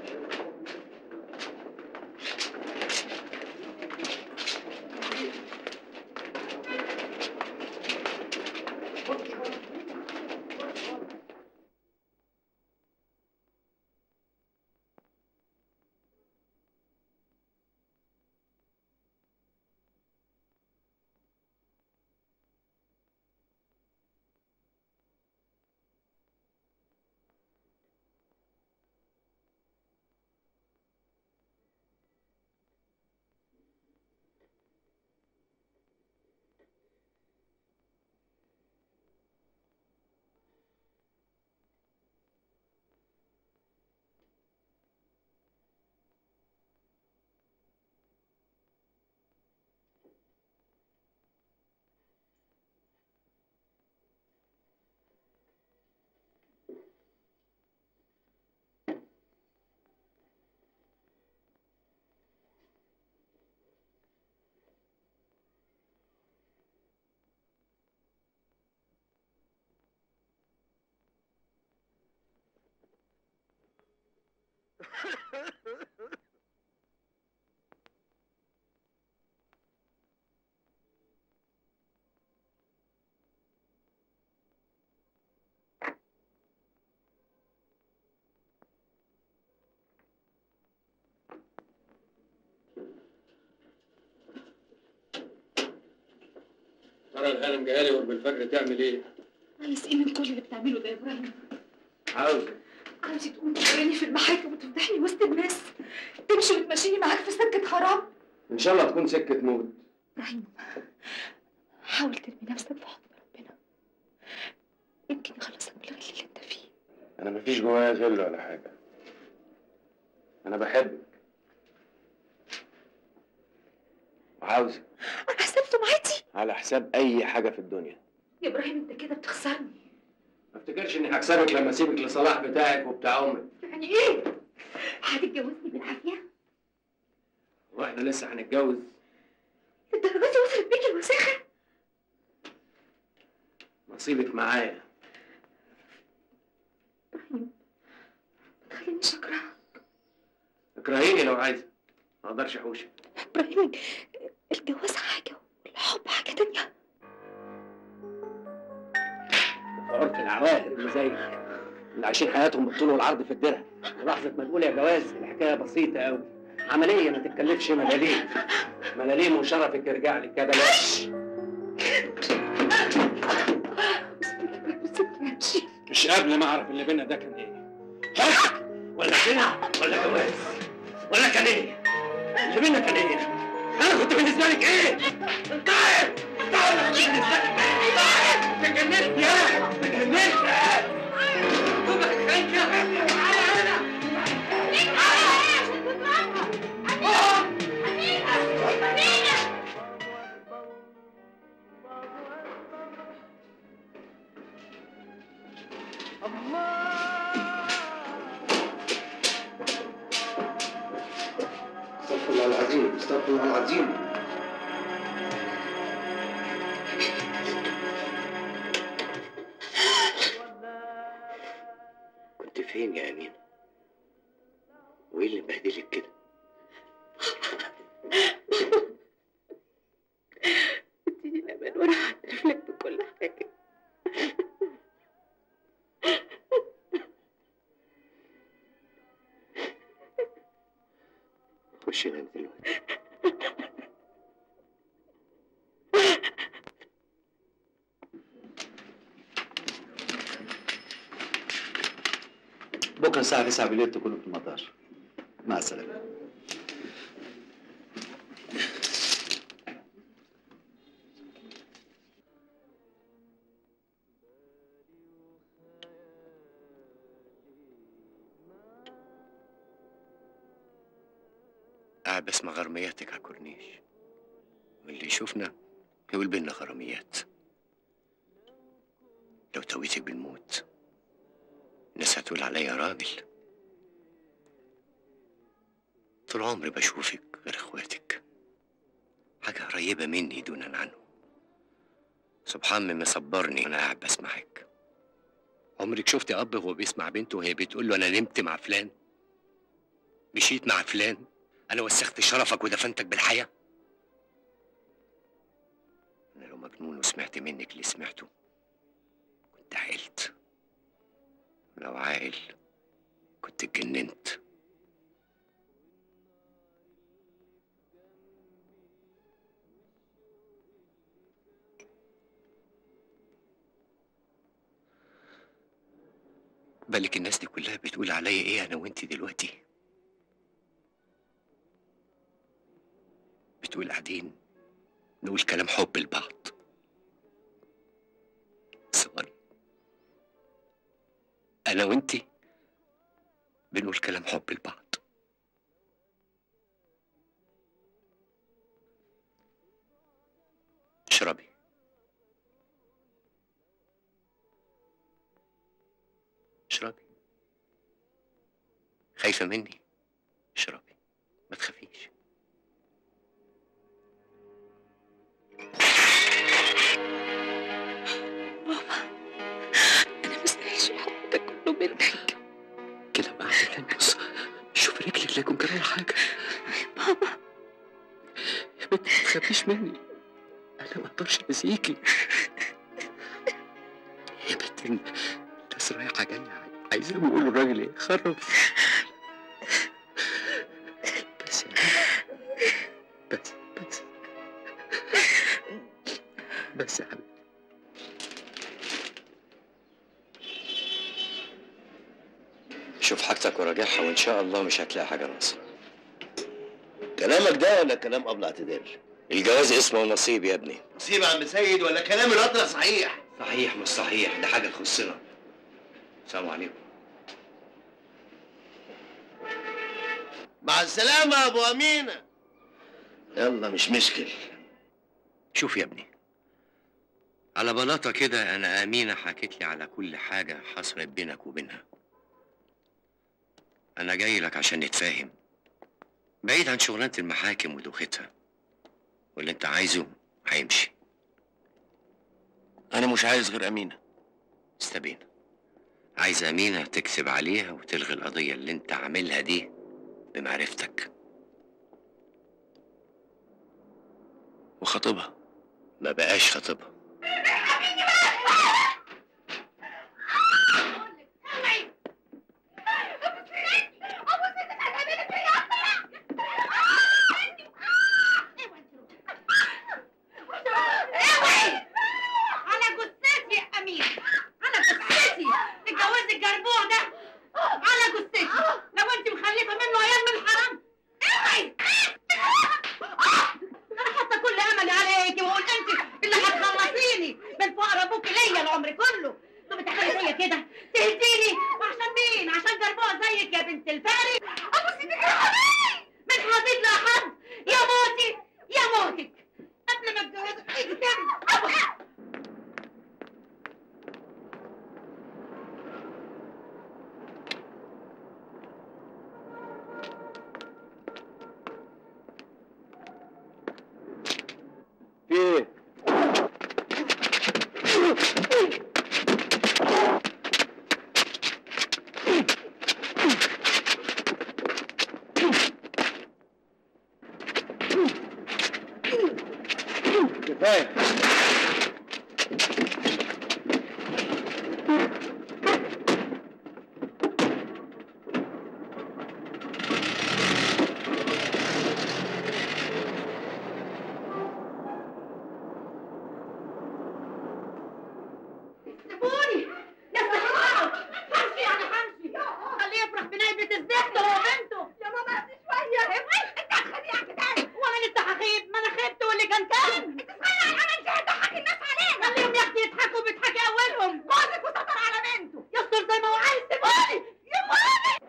ترى الهانم جايه لي قرب الفجر تعمل ايه؟ عايز ايه من كل اللي بتعمله ده يا ابراهيم عاوز عاوز تقوم تجرني في المحاكم وتفضحني وسط الناس تمشي وتمشيني معاك في سكه حرام ان شاء الله تكون سكه موت ابراهيم حاول ترمي نفسك في حضن ربنا يمكن يخلصك من الغل اللي انت فيه انا مفيش جوايا غل ولا حاجه انا بحبك وعاوزك انا حسبته معادي على حساب اي حاجه في الدنيا يا ابراهيم انت كده بتخسرني ما افتكرش اني هكسبك لما اسيبك لصلاح بتاعك وبتاع امك يعني ايه هتتجوزني بالعافيه واحنا لسه هنتجوز الدرجه دي وصلت بيك الوساخه نصيبك معايا ما تخلينيش اكرهك اكرهيني لو عايزه ما اقدرش احوشك ابراهيم الجواز حاجه والحب حاجه تانية عرف العواهر اللي زيك اللي عايشين حياتهم بالطول والعرض في الدرهم ولحظه ما تقول يا جواز الحكايه بسيطه قوي عمليه ما تتكلفش ملاليم ملاليم وشرفك يرجع لك يا بلاش مش قبل ما اعرف اللي بينا ده كان ايه حب ولا زنا ولا جواز ولا كان ايه اللي بينا كان ايه انا كنت بالنسبه لك ايه انت عارف انت عارف أنا كنت بالنسبه لك ايه تجننت يا تجننت كنت خايف يا تعالى هنا استغفر الله العظيم استغفر الله العظيم كنت فين يا أمين؟ وإيه اللي مبهدلك كده؟ اديني الامان وانا هعترف لك بكل حاجه خش نام دلوقتي بكره الساعة 9 بالليل تكونوا في المطار مع السلامة قاعد بسمع غرامياتك على الكورنيش واللي يشوفنا يقول بينا غراميات لو تويتك بالموت الناس هتقول عليا راجل طول عمري بشوفك غير اخواتك حاجة قريبة مني دونا عنه سبحان من مصبرني وانا قاعد بسمعك عمرك شفتي اب وهو بيسمع بنته وهي بتقول له انا نمت مع فلان مشيت مع فلان انا وسخت شرفك ودفنتك بالحياه انا لو مجنون وسمعت منك اللي سمعته كنت عقلت لو عاقل كنت اتجننت بالك الناس دي كلها بتقول عليا ايه انا وانتي دلوقتي بتقول قاعدين نقول كلام حب لبعض ثواني انا وانتي بنقول كلام حب لبعض اشربي اشربي خايفة مني اشربي ما تخافيش انا ما استاهلش الحب ده كله منك كده بقى عشان بص شوف رجلك لا يكون جرى حاجة ماما يا بنتي ما تخافيش مني انا ما اقدرش انسيكي يا بنتي الناس رايحة جاية عايزين يقولوا الراجل ايه خرب بس يا بنتي بس بس بس يا حبيبي شوف حاجتك وراجعها وان شاء الله مش هتلاقي حاجه ناقصه كلامك ده ولا كلام قبل اعتدال؟ الجواز اسمه نصيب يا ابني نصيب يا عم سيد ولا كلام القطر صحيح؟ صحيح مش صحيح ده حاجه تخصنا السلام عليكم مع السلامة يا أبو أمينة يلا مش مشكل شوف يا ابني على بلاطة كده أنا أمينة حكت لي على كل حاجة حصلت بينك وبينها أنا جاي لك عشان نتفاهم بعيد عن شغلانة المحاكم ودوختها واللي أنت عايزه هيمشي أنا مش عايز غير أمينة استبينا عايز أمينة تكتب عليها وتلغي القضية اللي أنت عاملها دي بمعرفتك وخطيبها ما بقاش خطيبها اوعي على جثتي يا امين على جثتي تتجوزي الجربوع ده على جثتي لو انت مخلفه منه عيال من الحرام اوعي انا حاطه كل املي عليكي واقول انت اللي هتخلصيني من فقر ابوك ليا العمر كله طب تعملي زي كده تهديني وعشان مين عشان جربوع زيك يا بنت الفاري ابو سيدك يا حبيبي مش هضيف لحد يا موتي يا موتك قبل ما اتجوزك ايدي تاني ابو في ايه؟ كفايه سيبوني يا سحرات همشي يعني همشي خليه يفرح بنايبة الزفت هو وبنته يا ماما بس شوية ابعد انت هتخديع كده وانا لسه هخيب ما انا خبت واللي كان كان انت صغير على العمل شهد ضحك الناس علينا خليهم يا اختي يضحكوا بيضحكي اولهم جوزك وستر على بنته يستر زي ما هو عايز سيبوني يا مامي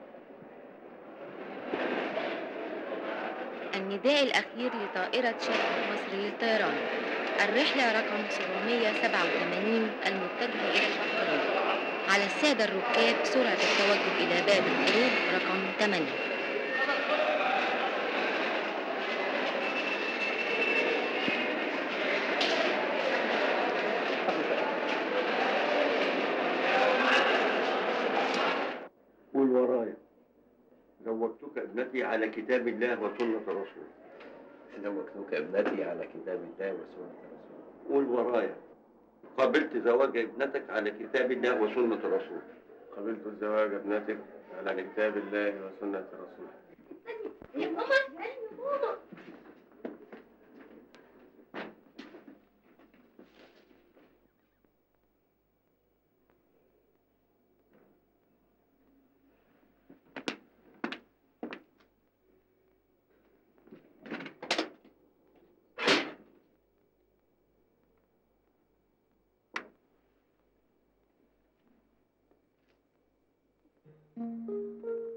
النداء الأخير لطائرة شركة مصر للطيران الرحلة رقم 787 المتجهة إلى البحرين على السادة الركاب سرعة التوجه إلى باب الخروج رقم 8 قول ورايا زوجتك ابنتي على كتاب الله وسنة رسوله زوجتك ابنتي على كتاب الله وسنة رسوله قول ورايا قبلت زواج ابنتك على كتاب الله وسنة رسوله قبلت زواج ابنتك على كتاب الله وسنة رسوله يا ماما يا ماما Thank you.